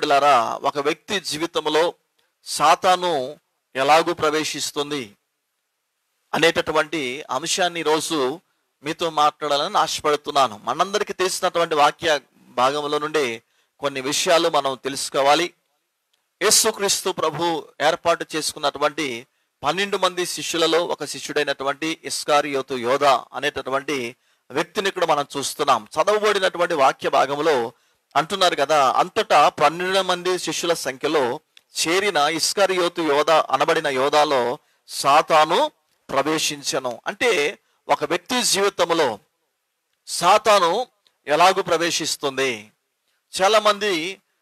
బిడ్డలారా ఒక వ్యక్తి జీవితంలో సాతాను ఎలాగూ ప్రవేశిస్తుంది అనేటటువంటి అంశాన్ని ఈరోజు మీతో మాట్లాడాలని ఆశపడుతున్నాను మనందరికీ తెలిసినటువంటి వాక్య భాగంలో నుండి కొన్ని విషయాలు మనం తెలుసుకోవాలి యేసుక్రీస్తు ప్రభు ఏర్పాటు చేసుకున్నటువంటి పన్నెండు మంది శిష్యులలో ఒక శిష్యుడైనటువంటి ఇస్కారియోతు యోధ అనేటటువంటి వ్యక్తిని ఇక్కడ మనం చూస్తున్నాం చదవబడినటువంటి వాక్య భాగంలో అంటున్నారు కదా అంతటా పన్నెండు మంది శిష్యుల సంఖ్యలో చేరిన ఇస్కారియోతు యోధ అనబడిన యోధాలో సాతాను ప్రవేశించను అంటే ఒక వ్యక్తి జీవితంలో సాతాను ఎలాగూ ప్రవేశిస్తుంది చాలా మంది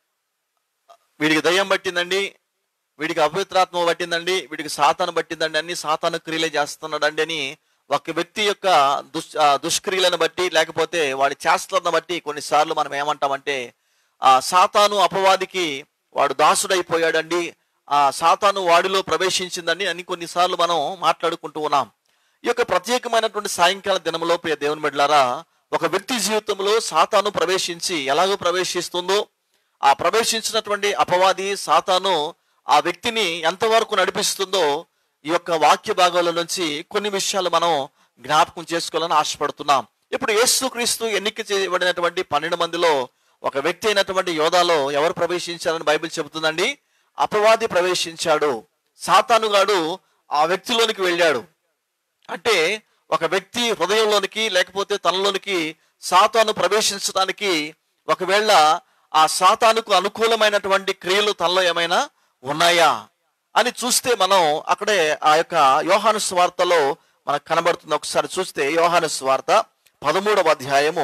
వీడికి దయ్యం పట్టిందండి వీడికి అపవిత్రాత్మ పట్టిందండి వీడికి సాతాను పట్టిందండి అన్ని సాతాను క్రియలే చేస్తున్నాడండి అని ఒక వ్యక్తి యొక్క దుష్ ఆ దుష్క్రియలను బట్టి లేకపోతే వాడి చేష్టలను బట్టి కొన్నిసార్లు మనం ఏమంటామంటే ఆ సాతాను అపవాదికి వాడు దాసుడైపోయాడండి ఆ సాతాను వాడిలో ప్రవేశించిందండి అని కొన్నిసార్లు మనం మాట్లాడుకుంటూ ఉన్నాం ఈ యొక్క ప్రత్యేకమైనటువంటి సాయంకాల దినంలో ప్రియ దేవుని బిడ్డలారా ఒక వ్యక్తి జీవితంలో సాతాను ప్రవేశించి ఎలాగో ప్రవేశిస్తుందో ఆ ప్రవేశించినటువంటి అపవాది సాతాను ఆ వ్యక్తిని ఎంతవరకు నడిపిస్తుందో ఈ యొక్క వాక్య భాగాల నుంచి కొన్ని విషయాలు మనం జ్ఞాపకం చేసుకోవాలని ఆశపడుతున్నాం ఇప్పుడు యేసుక్రీస్తు ఎన్నిక చేయబడినటువంటి పన్నెండు మందిలో ఒక వ్యక్తి అయినటువంటి యోధాలో ఎవరు ప్రవేశించారని బైబిల్ చెబుతుందండి అపవాది ప్రవేశించాడు సాతానుగాడు ఆ వ్యక్తిలోనికి వెళ్ళాడు అంటే ఒక వ్యక్తి హృదయంలోనికి లేకపోతే తనలోనికి సాతాను ప్రవేశించడానికి ఒకవేళ ఆ సాతానుకు అనుకూలమైనటువంటి క్రియలు తనలో ఏమైనా ఉన్నాయా అని చూస్తే మనం అక్కడే ఆ యొక్క యోహాను స్వార్తలో మనకు కనబడుతుంది ఒకసారి చూస్తే యోహాను స్వార్త పదమూడవ అధ్యాయము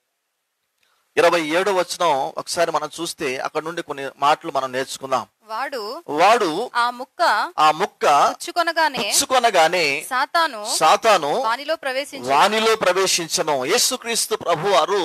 ఇరవై ఏడో వచనం ఒకసారి మనం చూస్తే అక్కడ నుండి కొన్ని మాటలు మనం నేర్చుకుందాం వాడు వాడు ఆ ముక్క ఆ ముక్క పుచ్చుకొనగానే పుచ్చుకొనగానే సాతాను సాతాను వానిలో ప్రవేశించి వానిలో ప్రవేశించను యేసుక్రీస్తు ప్రభు వారు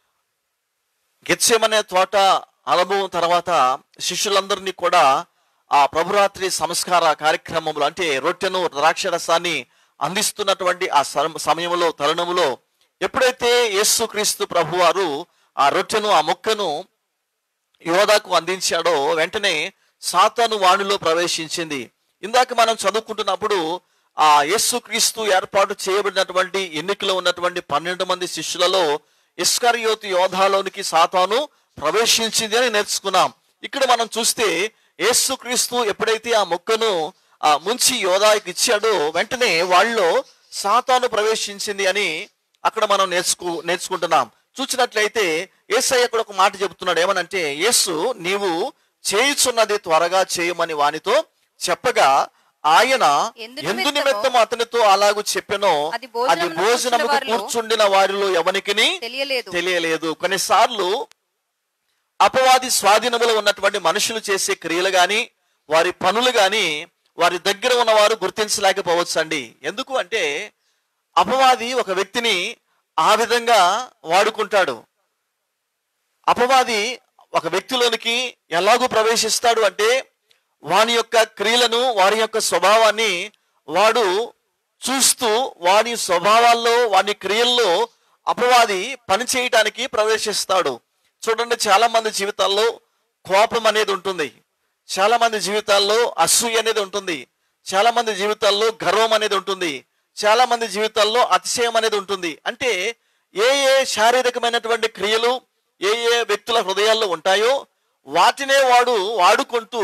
గెత్సేమనే తోట అనుభవం తర్వాత శిష్యులందరినీ కూడా ఆ ప్రభురాత్రి సంస్కార కార్యక్రమంలో అంటే రొట్టెను ద్రాక్షరసాన్ని అందిస్తున్నటువంటి ఆ సమ- సమయంలో తరుణములో ఎప్పుడైతే యేసుక్రీస్తు ప్రభు వారు ఆ రొట్టెను ఆ మొక్కను యోధాకు అందించాడో వెంటనే సాతాను వాణిలో ప్రవేశించింది ఇందాక మనం చదువుకుంటున్నప్పుడు ఆ యేసుక్రీస్తు ఏర్పాటు చేయబడినటువంటి ఎన్నికలో ఉన్నటువంటి పన్నెండు మంది శిష్యులలో ఇస్కరియోతు యోధాలోనికి సాతాను ప్రవేశించింది అని నేర్చుకున్నాం ఇక్కడ మనం చూస్తే యేసుక్రీస్తు ఎప్పుడైతే ఆ మొక్కను ఆ ముంచి యోధాకి ఇచ్చాడో వెంటనే వాళ్ళలో సాతాను ప్రవేశించింది అని అక్కడ మనం నేర్చుకు నేర్చుకుంటున్నాం చూసినట్లయితే యేసయ్య కూడా ఒక మాట చెబుతున్నాడు ఏమనంటే యేసు నీవు చేయుచున్నది త్వరగా చేయమని వానితో చెప్పగా ఆయన ఎందు ఎందు నిమిత్తమో నిమిత్తం అతనితో అలాగూ చెప్పెనో అది భోజనమునకు అది భోజనముకు కూర్చున్న వారిలో కూర్చుండిన వారిలో ఎవనికిని తెలియలేదు తెలియలేదు కొన్నిసార్లు అపవాది స్వాధీనములో ఉన్నటువంటి మనుషులు చేసే క్రియలు గాని వారి పనులు గాని వారి దగ్గర ఉన్నవారు గుర్తించలేకపోవచ్చు అండి ఎందుకు అంటే అపవాది ఒక వ్యక్తిని ఆ విధంగా వాడుకుంటాడు అపవాది ఒక వ్యక్తిలోనికి ఎలాగూ ప్రవేశిస్తాడు అంటే వాని యొక్క క్రియలను వారి యొక్క స్వభావాన్ని వాడు చూస్తూ వాని స్వభావాల్లో వాని క్రియల్లో అపవాది పని చేయటానికి ప్రవేశిస్తాడు చూడండి చాలా మంది జీవితాల్లో కోపం అనేది ఉంటుంది చాలా మంది జీవితాల్లో అసూయ అనేది ఉంటుంది చాలా మంది జీవితాల్లో గర్వం అనేది ఉంటుంది చాలా మంది జీవితాల్లో అతిశయం అనేది ఉంటుంది అంటే ఏ ఏ శారీరకమైనటువంటి క్రియలు ఏ ఏ వ్యక్తుల హృదయాల్లో ఉంటాయో వాటినే వాడు వాడుకుంటూ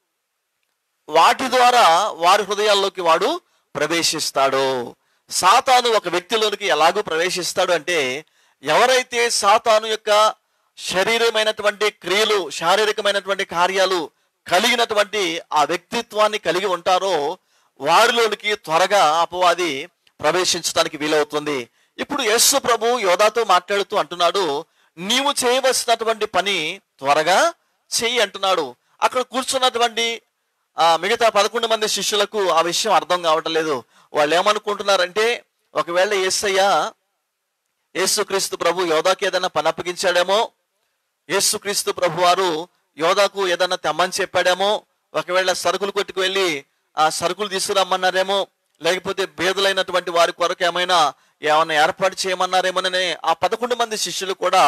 వాటి ద్వారా వారి హృదయాల్లోకి వాడు ప్రవేశిస్తాడు సాతాను ఒక వ్యక్తిలోనికి ఎలాగూ ప్రవేశిస్తాడు అంటే ఎవరైతే సాతాను యొక్క శరీరమైనటువంటి క్రియలు శారీరకమైనటువంటి కార్యాలు కలిగినటువంటి ఆ వ్యక్తిత్వాన్ని కలిగి ఉంటారో వారిలోనికి త్వరగా అపవాది ప్రవేశించడానికి వీలవుతుంది ఇప్పుడు యేసు ప్రభు యోధాతో మాట్లాడుతూ అంటున్నాడు నీవు చేయవలసినటువంటి పని త్వరగా చెయ్యి అంటున్నాడు అక్కడ కూర్చున్నటువంటి ఆ మిగతా పదకొండు మంది శిష్యులకు ఆ విషయం అర్థం కావటం లేదు వాళ్ళు ఏమనుకుంటున్నారంటే ఒకవేళ యేసయ్య యేసుక్రీస్తు ప్రభు యోధాకి ఏదైనా పని అప్పగించాడేమో యేసుక్రీస్తు ప్రభు వారు యోధాకు ఏదైనా తెమ్మని చెప్పాడేమో ఒకవేళ సరుకులు కొట్టుకు వెళ్ళి ఆ సరుకులు తీసుకురమ్మన్నారేమో లేకపోతే భేదులైనటువంటి వారి కొరకు ఏమైనా ఏమైనా ఏర్పాటు చేయమన్నారేమోననే ఆ పదకొండు మంది శిష్యులు కూడా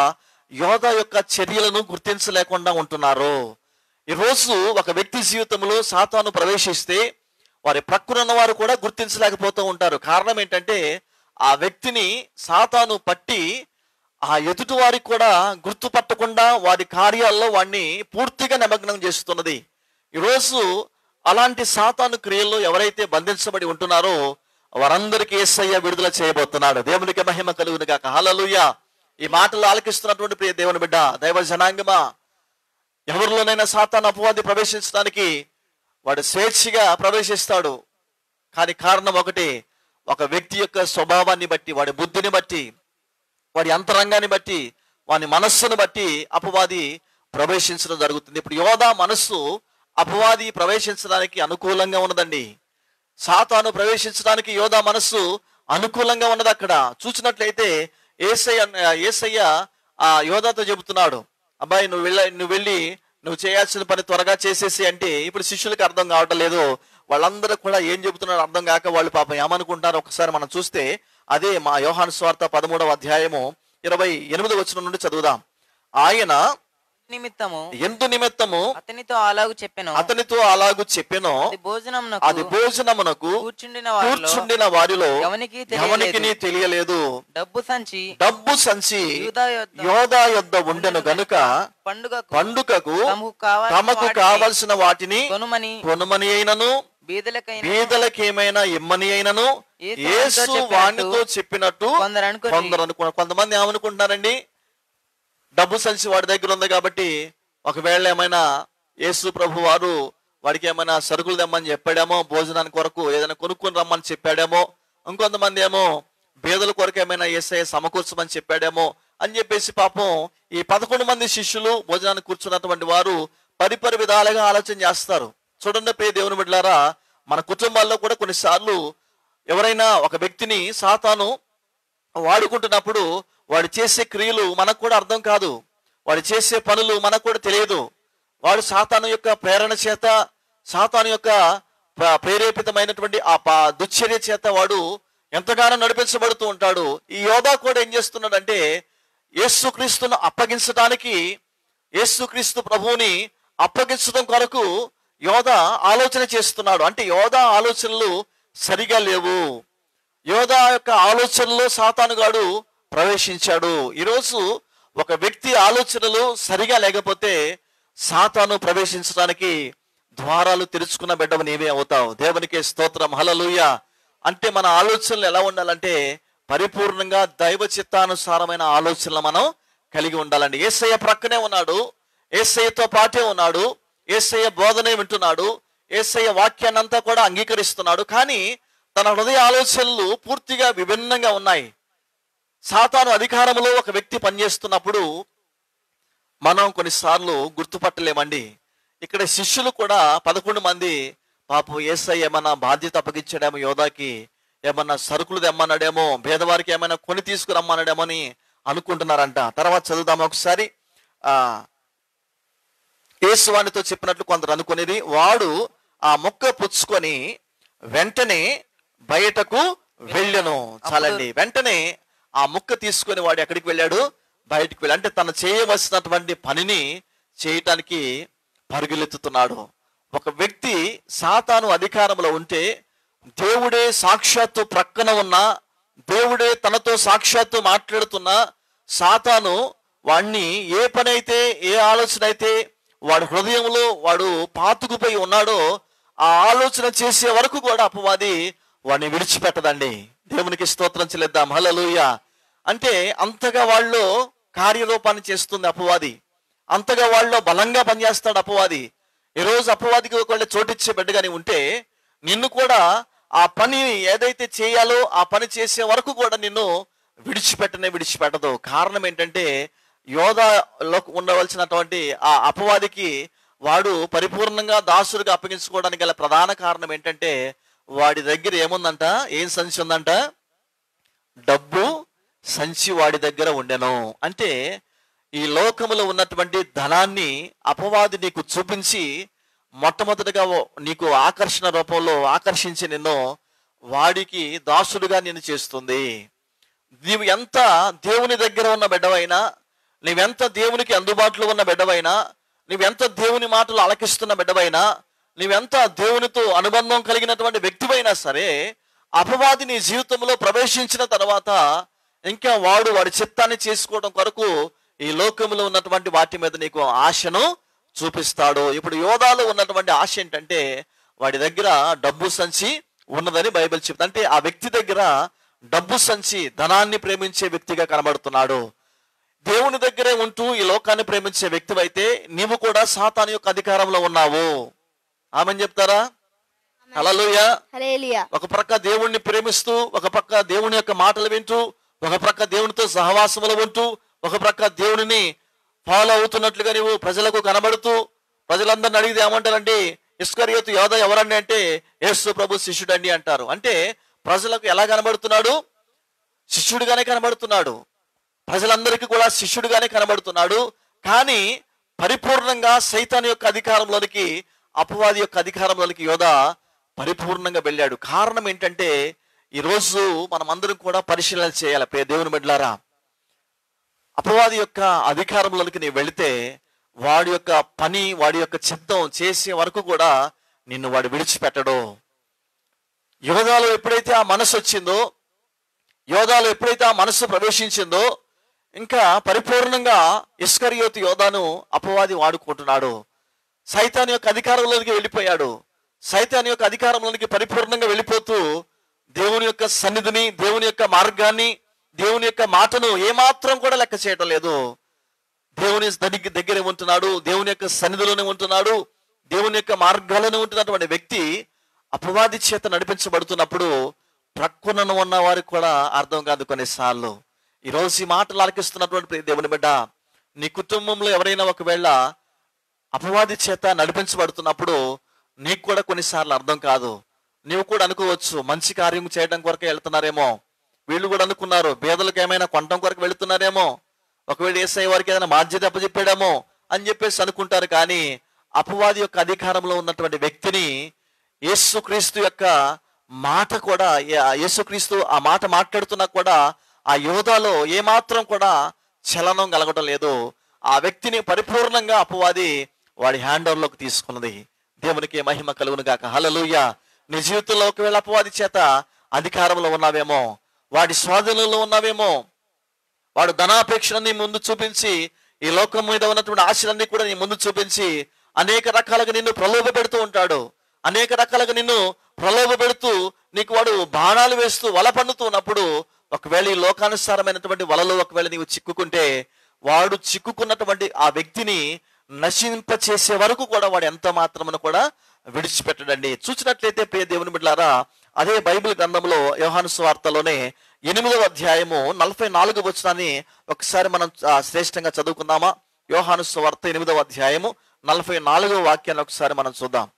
యోధ యొక్క చర్యలను గుర్తించలేకుండా ఉంటున్నారు ఈరోజు ఒక వ్యక్తి జీవితంలో సాతాను ప్రవేశిస్తే వారి ప్రక్కన ఉన్న వారు కూడా గుర్తించలేకపోతూ ఉంటారు కారణం ఏంటంటే ఆ వ్యక్తిని సాతాను పట్టి ఆ ఎదుటి వారికి కూడా గుర్తుపట్టకుండా వారి కార్యాల్లో వాడిని పూర్తిగా నిమగ్నం చేస్తున్నది ఈరోజు అలాంటి సాతాను క్రియల్లో ఎవరైతే బంధించబడి ఉంటున్నారో వారందరికీ ఏసయ్య విడుదల చేయబోతున్నాడు దేవునికి మహిమ కలుగును గాక హల్లెలూయా ఈ మాటలు ఆలకిస్తున్నటువంటి ప్రియ దేవుని బిడ్డ దైవ జనాంగమా ఎవరిలోనైనా సాతాను అపవాది ప్రవేశించడానికి వాడు స్వేచ్ఛగా ప్రవేశిస్తాడు కానీ కారణం ఒకటి ఒక వ్యక్తి యొక్క స్వభావాన్ని బట్టి వాడి బుద్ధిని బట్టి వాడి అంతరంగాన్ని బట్టి వాని మనస్సును బట్టి అపవాది ప్రవేశించడం జరుగుతుంది ఇప్పుడు యోధా మనస్సు అపవాది ప్రవేశించడానికి అనుకూలంగా ఉన్నదండి సాతాను ప్రవేశించడానికి యోధా మనస్సు అనుకూలంగా ఉన్నది అక్కడ చూసినట్లయితే ఏసయ్య ఏసయ్య ఆ యోధాతో చెబుతున్నాడు అబ్బాయి నువ్వు వెళ్ళ నువ్వు వెళ్ళి నువ్వు చేయాల్సిన పని త్వరగా చేసేసి అంటే ఇప్పుడు శిష్యులకు అర్థం కావటం లేదు వాళ్ళందరూ కూడా ఏం చెబుతున్నారో అర్థం కాక వాళ్ళు పాపం ఏమనుకుంటారో ఒకసారి మనం చూస్తే అదే మా యోహాను స్వార్థ పదమూడవ అధ్యాయము ఇరవై ఎనిమిది వచనం నుండి చదువుదాం ఆయన నిమిత్తము ఎందు నిమిత్తము అతనితో అలాగు చెప్పెను అతనితో అలాగు చెప్పెనో అది భోజనమునకు అది భోజనమునకు కూర్చుండిన వారిలో కూర్చుండిన వారిలో ఎవనికి తెలియలేదు. ఎవనికి తెలియలేదు డబ్బు సంచి డబ్బు సంచి యూదా యొద్ద యోధా యొద్ద ఉండెను గనుక పండుగకు పండుగకు తమకు కావాల్సిన తమకు వాటిని కావలసిన వాటిని కొనుమని కొనుమని అయినను బీదలకైన బీదలకేమైనా ఇమ్మని అయినను యేసు యేసు వానితో వానితో చెప్పినట్టు కొందరు అనుకుని కొందరు అనుకున్నారు కొంతమంది ఏమనుకుంటున్నారండి డబ్బు సంచి వాడి దగ్గర ఉంది కాబట్టి ఒకవేళ ఏమైనా యేసు ప్రభు వారు వాడికి ఏమైనా సరుకులు తెమ్మని చెప్పాడేమో భోజనానికి కొరకు ఏదైనా కొనుక్కొని రమ్మని చెప్పాడేమో ఇంకొంతమంది ఏమో బేదల కొరకు ఏమైనా ఏసఐ సమకూర్చమని చెప్పాడేమో అని చెప్పేసి పాపం ఈ పదకొండు మంది శిష్యులు భోజనానికి కూర్చున్నటువంటి వారు పరిపరి విధాలుగా ఆలోచన చేస్తారు చూడండి ప్రియ దేవుని బిడ్డలారా మన కుటుంబాల్లో కూడా కొన్నిసార్లు ఎవరైనా ఒక వ్యక్తిని సాతాను వాడుకుంటున్నప్పుడు వాడు చేసే క్రియలు మనకు కూడా అర్థం కాదు వాడు చేసే పనులు మనకు కూడా తెలియదు వాడు సాతాను యొక్క ప్రేరణ చేత సాతాను యొక్క ప్ర- ప్రేరేపితమైనటువంటి ఆ ప- దుశ్చర్య చేత వాడు ఎంతగానో నడిపించబడుతూ ఉంటాడు ఈ యోధా కూడా ఏం చేస్తున్నాడంటే యేసుక్రీస్తును అప్పగించడానికి యేసుక్రీస్తు ప్రభువుని అప్పగించడం కొరకు యోధ ఆలోచన చేస్తున్నాడు అంటే యోధ ఆలోచనలు సరిగా లేవు యోధా యొక్క ఆలోచనలో సాతానుగాడు ప్రవేశించాడు ఈరోజు ఒక వ్యక్తి ఆలోచనలు సరిగా లేకపోతే సాతాను ప్రవేశించడానికి ద్వారాలు తెరుచుకున్న బిడ్డవు నీవే అవుతావు దేవునికి స్తోత్రం హలలుయ అంటే మన ఆలోచనలు ఎలా ఉండాలంటే పరిపూర్ణంగా దైవ చిత్తానుసారమైన ఆలోచనలు మనం కలిగి ఉండాలండి ఏసయ్య ప్రక్కనే ఉన్నాడు ఏసయ్యతో పాటే ఉన్నాడు ఏసయ్య బోధనే వింటున్నాడు ఏసయ్య వాక్యాన్నంతా కూడా అంగీకరిస్తున్నాడు కానీ తన హృదయ ఆలోచనలు పూర్తిగా విభిన్నంగా ఉన్నాయి సాతాను అధికారంలో ఒక వ్యక్తి పనిచేస్తున్నప్పుడు మనం కొన్నిసార్లు గుర్తుపట్టలేమండి ఇక్కడ శిష్యులు కూడా పదకొండు మంది పాపం ఏసై ఏమన్నా బాధ్యత అప్పగించాడేమో యోధాకి ఏమన్నా సరుకులు తెమ్మన్నాడేమో భేదవారికి ఏమైనా కొని తీసుకురమ్మన్నాడేమో అని అనుకుంటున్నారంట తర్వాత చదువుదాం ఒకసారి ఆ యేసువానితో చెప్పినట్లు కొందరు అనుకునేది వాడు ఆ మొక్క పుచ్చుకొని వెంటనే బయటకు వెళ్ళెను చాలండి వెంటనే ఆ ముక్క తీసుకొని వాడు ఎక్కడికి వెళ్ళాడు బయటికి వెళ్ళి అంటే తను చేయవలసినటువంటి పనిని చేయటానికి పరుగులెత్తుతున్నాడు ఒక వ్యక్తి సాతాను అధికారంలో ఉంటే దేవుడే సాక్షాత్తు ప్రక్కన ఉన్న దేవుడే తనతో సాక్షాత్తు మాట్లాడుతున్నా సాతాను వాణ్ణి ఏ పని అయితే ఏ ఆలోచన అయితే వాడు హృదయంలో వాడు పాతుకుపోయి ఉన్నాడో ఆ ఆలోచన చేసే వరకు కూడా అపవాది వాడిని విడిచిపెట్టదండి దేవునికి స్తోత్రం చెల్లిద్దాం హల్లెలూయ అంటే అంతగా వాళ్ళు కార్యరూపాన్ని చేస్తుంది అపవాది అంతగా వాళ్ళు బలంగా పనిచేస్తాడు అపవాది ఈరోజు అపవాదికి ఒకవేళ చోటిచ్చే బిడ్డగాని ఉంటే నిన్ను కూడా ఆ పని ఏదైతే చేయాలో ఆ పని చేసే వరకు కూడా నిన్ను విడిచిపెట్టనే విడిచిపెట్టదు కారణం ఏంటంటే యోధలో ఉండవలసినటువంటి ఆ అపవాదికి వాడు పరిపూర్ణంగా దాసుడిగా అప్పగించుకోవడానికి గల ప్రధాన కారణం ఏంటంటే వాడి దగ్గర ఏముందంట ఏం సంచి ఉందంట డబ్బు సంచి వాడి దగ్గర ఉండెను అంటే ఈ లోకములో ఉన్నటువంటి ధనాన్ని అపవాది నీకు చూపించి మొట్టమొదటిగా ఓ- నీకు ఆకర్షణ రూపంలో ఆకర్షించి నిన్ను వాడికి దాసుడుగా నిన్ను చేస్తుంది నీవు ఎంత దేవుని దగ్గర ఉన్న బిడ్డవైనా నీవెంత దేవునికి అందుబాటులో ఉన్న బిడ్డవైనా నీవెంత దేవుని మాటలు అలకిస్తున్న బిడ్డవైనా నీవెంత దేవునితో అనుబంధం కలిగినటువంటి వ్యక్తివైనా సరే అపవాది నీ జీవితంలో ప్రవేశించిన తర్వాత ఇంకా వాడు వాడి చిత్తాన్ని చేసుకోవడం కొరకు ఈ లోకంలో ఉన్నటువంటి వాటి మీద నీకు ఆశను చూపిస్తాడు ఇప్పుడు యోధాలో ఉన్నటువంటి ఆశ ఏంటంటే వాడి దగ్గర డబ్బు సంచి ఉన్నదని బైబిల్ చెప్తుంది అంటే ఆ వ్యక్తి దగ్గర డబ్బు సంచి ధనాన్ని ప్రేమించే వ్యక్తిగా కనబడుతున్నాడు దేవుని దగ్గరే ఉంటూ ఈ లోకాన్ని ప్రేమించే వ్యక్తివైతే నీవు కూడా సాతాను యొక్క అధికారంలో ఉన్నావు ఆమెను చెప్తారా హల్లెలూయా హలేలియా ఒక ప్రక్క దేవుణ్ణి ప్రేమిస్తూ ఒక ప్రక్క దేవుని యొక్క మాటలు వింటూ ఒక ప్రక్క దేవునితో సహవాసములు ఉంటూ ఒక ప్రక్క దేవునిని ఫాలో అవుతున్నట్లుగా నీవు ప్రజలకు కనబడుతూ ప్రజలందరిని అడిగితే ఏమంటారండి ఇస్కరియోతు యోధ ఎవరండి అంటే యేసు ప్రభు శిష్యుడండి అంటారు అంటే ప్రజలకు ఎలా కనబడుతున్నాడు శిష్యుడిగానే కనబడుతున్నాడు ప్రజలందరికీ కూడా శిష్యుడిగానే కనబడుతున్నాడు కానీ పరిపూర్ణంగా సైతాన్ యొక్క అధికారంలోనికి అపవాది యొక్క అధికారంలోనికి యోధ పరిపూర్ణంగా వెళ్ళాడు కారణం ఏంటంటే ఈరోజు మనం అందరం కూడా పరిశీలన చేయాలి ప్రియ దేవుని బిడ్డలారా అపవాది యొక్క అధికారంలోనికి నీవు వెళితే వాడి యొక్క పని వాడి యొక్క చిత్తం చేసే వరకు కూడా నిన్ను వాడు విడిచిపెట్టడు యోధాలో ఎప్పుడైతే ఆ మనసు వచ్చిందో యోధాలో ఎప్పుడైతే ఆ మనస్సు ప్రవేశించిందో ఇంకా పరిపూర్ణంగా ఇస్కరియోతు యోధాను అపవాది వాడుకుంటున్నాడు సైతాన్ యొక్క అధికారంలోనికి వెళ్ళిపోయాడు సైతాన్ యొక్క అధికారంలోనికి పరిపూర్ణంగా వెళ్ళిపోతూ దేవుని యొక్క సన్నిధిని దేవుని యొక్క మార్గాన్ని దేవుని యొక్క మాటను ఏమాత్రం కూడా లెక్క చేయటం లేదు దేవుని దగ్గర దగ్గరే ఉంటున్నాడు దేవుని యొక్క సన్నిధిలోనే ఉంటున్నాడు దేవుని యొక్క మార్గాల్లోనే ఉంటున్నటువంటి వ్యక్తి అపవాది చేత నడిపించబడుతున్నప్పుడు ప్రక్కన ఉన్న వారికి కూడా అర్థం కాదు కొన్నిసార్లు ఈరోజు ఈ మాటలు ఆలకిస్తున్నటువంటి ప్రియ దేవుని బిడ్డ నీ కుటుంబంలో ఎవరైనా ఒకవేళ అపవాది చేత నడిపించబడుతున్నప్పుడు నీకు కూడా కొన్నిసార్లు అర్థం కాదు నీవు కూడా అనుకోవచ్చు మంచి కార్యం చేయడం కొరకే వెళ్తున్నారేమో వీళ్ళు కూడా అనుకున్నారు పేదలకు ఏమైనా కొనడం కొరకు వెళుతున్నారేమో ఒకవేళ ఏసఐ వారికి ఏదైనా బాధ్యత అప్పచెప్పాడేమో అని చెప్పేసి అనుకుంటారు కానీ అపవాది యొక్క అధికారంలో ఉన్నటువంటి వ్యక్తిని యేసుక్రీస్తు యొక్క మాట కూడా ఏ- యేసుక్రీస్తు ఆ మాట మాట్లాడుతున్నా కూడా ఆ యోధాలో ఏమాత్రం కూడా చలనం కలగటం లేదు ఆ వ్యక్తిని పరిపూర్ణంగా అపవాది వాడి హ్యాండ్ లోకి తీసుకున్నది దేవునికి మహిమ కలుగును గాక హలలుయ నీ జీవితంలో ఒకవేళ అపవాది చేత అధికారంలో ఉన్నావేమో వాడి స్వాధీనంలో ఉన్నావేమో వాడు ధనాపేక్షను నీ ముందు చూపించి ఈ లోకం మీద ఉన్నటువంటి ఆశలన్నీ కూడా నీ ముందు చూపించి అనేక రకాలుగా నిన్ను ప్రలోభ పెడుతూ ఉంటాడు అనేక రకాలుగా నిన్ను ప్రలోభ పెడుతూ నీకు వాడు బాణాలు వేస్తూ వల పన్నుతూ ఉన్నప్పుడు ఒకవేళ ఈ లోకానుసారమైనటువంటి వలలో ఒకవేళ నీవు చిక్కుకుంటే వాడు చిక్కుకున్నటువంటి ఆ వ్యక్తిని నశింప చేసే వరకు కూడా వాడు ఎంత మాత్రమును కూడా విడిచిపెట్టడండి చూసినట్లయితే ప్రియ దేవుని బిడ్డారా అదే బైబిల్ గ్రంథంలో యోహాను స్వార్తలోనే ఎనిమిదవ అధ్యాయము నలభై నాలుగు వచనాన్ని ఒకసారి మనం ఆ, శ్రేష్టంగా చదువుకుందామా యోహాను స్వార్త ఎనిమిదవ అధ్యాయము నలభై నాలుగవ వాక్యాన్ని ఒకసారి మనం చూద్దాం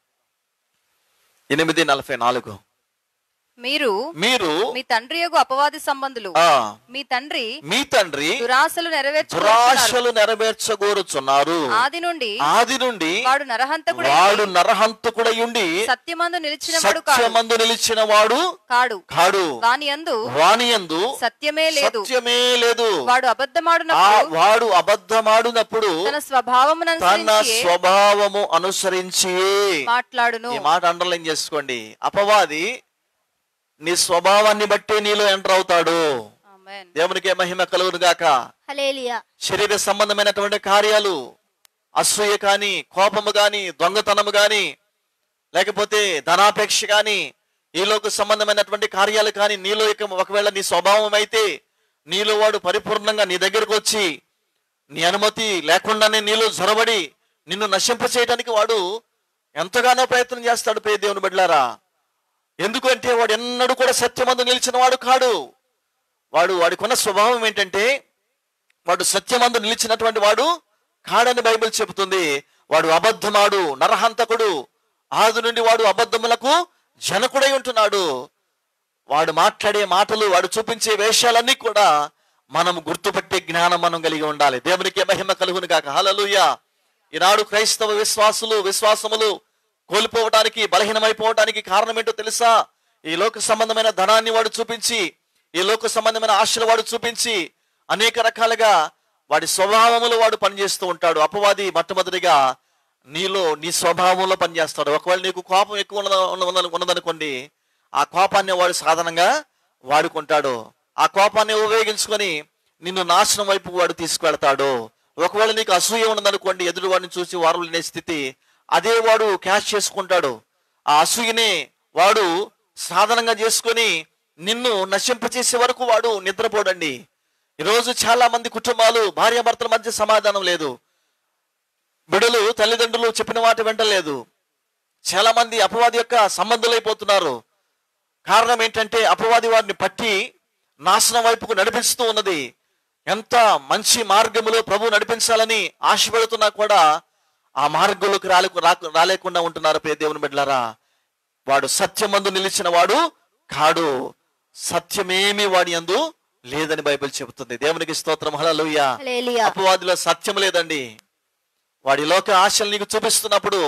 ఎనిమిది నలభై నాలుగు మీరు మీరు మీ తండ్రి యొక్క అపవాది సంబంధులు ఆ మీ తండ్రి మీ తండ్రి దురాశలు నెరవేర్చు దురాశలు నెరవేర్చగోరుచున్నారు ఆది నుండి ఆది నుండి వాడు నరహంతకుడై వాడు నరహంతకుడయుండి సత్యమందు నిలిచినవాడు కాడు సత్యమందు నిలిచిన వాడు కాడు కాడు వాని యందు వానియందు సత్యమే లేదు సత్యమే లేదు వాడు ఆ అబద్ధమాడునప్పుడు వాడు అబద్ధమాడునప్పుడు తన స్వభావమును తన అనుసరించి స్వభావము అనుసరించి మాట్లాడును ఈ మాట అండర్లైన్ చేసుకోండి అపవాది నీ స్వభావాన్ని బట్టి నీలో ఎంటర్ అవుతాడు ఆమేన్. దేవునికి మహిమ కలుగును గాక హలేలియా శరీర సంబంధమైనటువంటి కార్యాలు అసూయ కానీ కోపము కానీ దొంగతనము కానీ లేకపోతే ధనాపేక్ష కానీ ఈలోకి సంబంధమైనటువంటి కార్యాలు కానీ నీలో ఇక ఒకవేళ నీ స్వభావం అయితే నీలో వాడు పరిపూర్ణంగా నీ దగ్గరకు వచ్చి నీ అనుమతి లేకుండానే నీలో జొరబడి నిన్ను నశింప చేయడానికి వాడు ఎంతగానో ప్రయత్నం చేస్తాడు పే దేవుని బిడ్డలారా ఎందుకంటే వాడు ఎన్నడూ కూడా సత్యమందు నిలిచిన వాడు కాడు వాడు వాడికున్న స్వభావం ఏంటంటే వాడు సత్యమందు నిలిచినటువంటి వాడు కాడని బైబిల్ చెబుతుంది వాడు అబద్ధమాడు నరహంతకుడు ఆది నుండి వాడు అబద్ధములకు జనకుడై ఉంటున్నాడు వాడు మాట్లాడే మాటలు వాడు చూపించే వేషాలన్నీ కూడా మనం గుర్తుపట్టే జ్ఞానం మనం కలిగి ఉండాలి దేవునికి మహిమ కలుగును కాక హలలుయ ఈనాడు క్రైస్తవ విశ్వాసులు విశ్వాసములు కోల్పోవటానికి బలహీనమైపోవటానికి కారణం ఏంటో తెలుసా ఈ లోక సంబంధమైన ధనాన్ని వాడు చూపించి ఈ లోక సంబంధమైన ఆశలు వాడు చూపించి అనేక రకాలుగా వాడి స్వభావములో వాడు పనిచేస్తూ ఉంటాడు అపవాది మొట్టమొదటిగా నీలో నీ స్వభావంలో పనిచేస్తాడు ఒకవేళ నీకు కోపం ఎక్కువ ఉన్నద ఉన్నద- ఉన్నదనుకోండి ఆ కోపాన్ని వాడు సాధనంగా వాడుకుంటాడు ఆ కోపాన్ని ఉపయోగించుకొని నిన్ను నాశనం వైపు వాడు తీసుకువెళ్తాడు ఒకవేళ నీకు అసూయ ఉన్నదనుకోండి ఎదుటి వాడిని చూసి వారు లేని స్థితి అదే వాడు క్యాష్ చేసుకుంటాడు ఆ అసూయని వాడు సాధనంగా చేసుకొని నిన్ను నశింపచేసే వరకు వాడు నిద్రపోడండి ఈరోజు చాలా మంది కుటుంబాలు భార్యాభర్తల మధ్య సమాధానం లేదు బిడలు తల్లిదండ్రులు చెప్పిన మాట వెంటలేదు చాలా మంది అపవాది యొక్క సంబంధులైపోతున్నారు కారణం ఏంటంటే అపవాది వారిని పట్టి నాశనం వైపుకు నడిపిస్తూ ఉన్నది ఎంత మంచి మార్గములో ప్రభు నడిపించాలని ఆశపడుతున్నా కూడా ఆ మార్గంలోకి రాలే రాకు- రాలేకుండా ఉంటున్నారు ప్రియ దేవుని బిడ్డలారా వాడు సత్యమందు నిలిచిన వాడు కాడు సత్యమేమి వాడి అందు లేదని బైబిల్ చెబుతుంది దేవునికి స్తోత్రం హల్లెలూయా హల్లెలూయా. అపవాదిలో సత్యం లేదండి వాడి లోక ఆశలు నీకు చూపిస్తున్నప్పుడు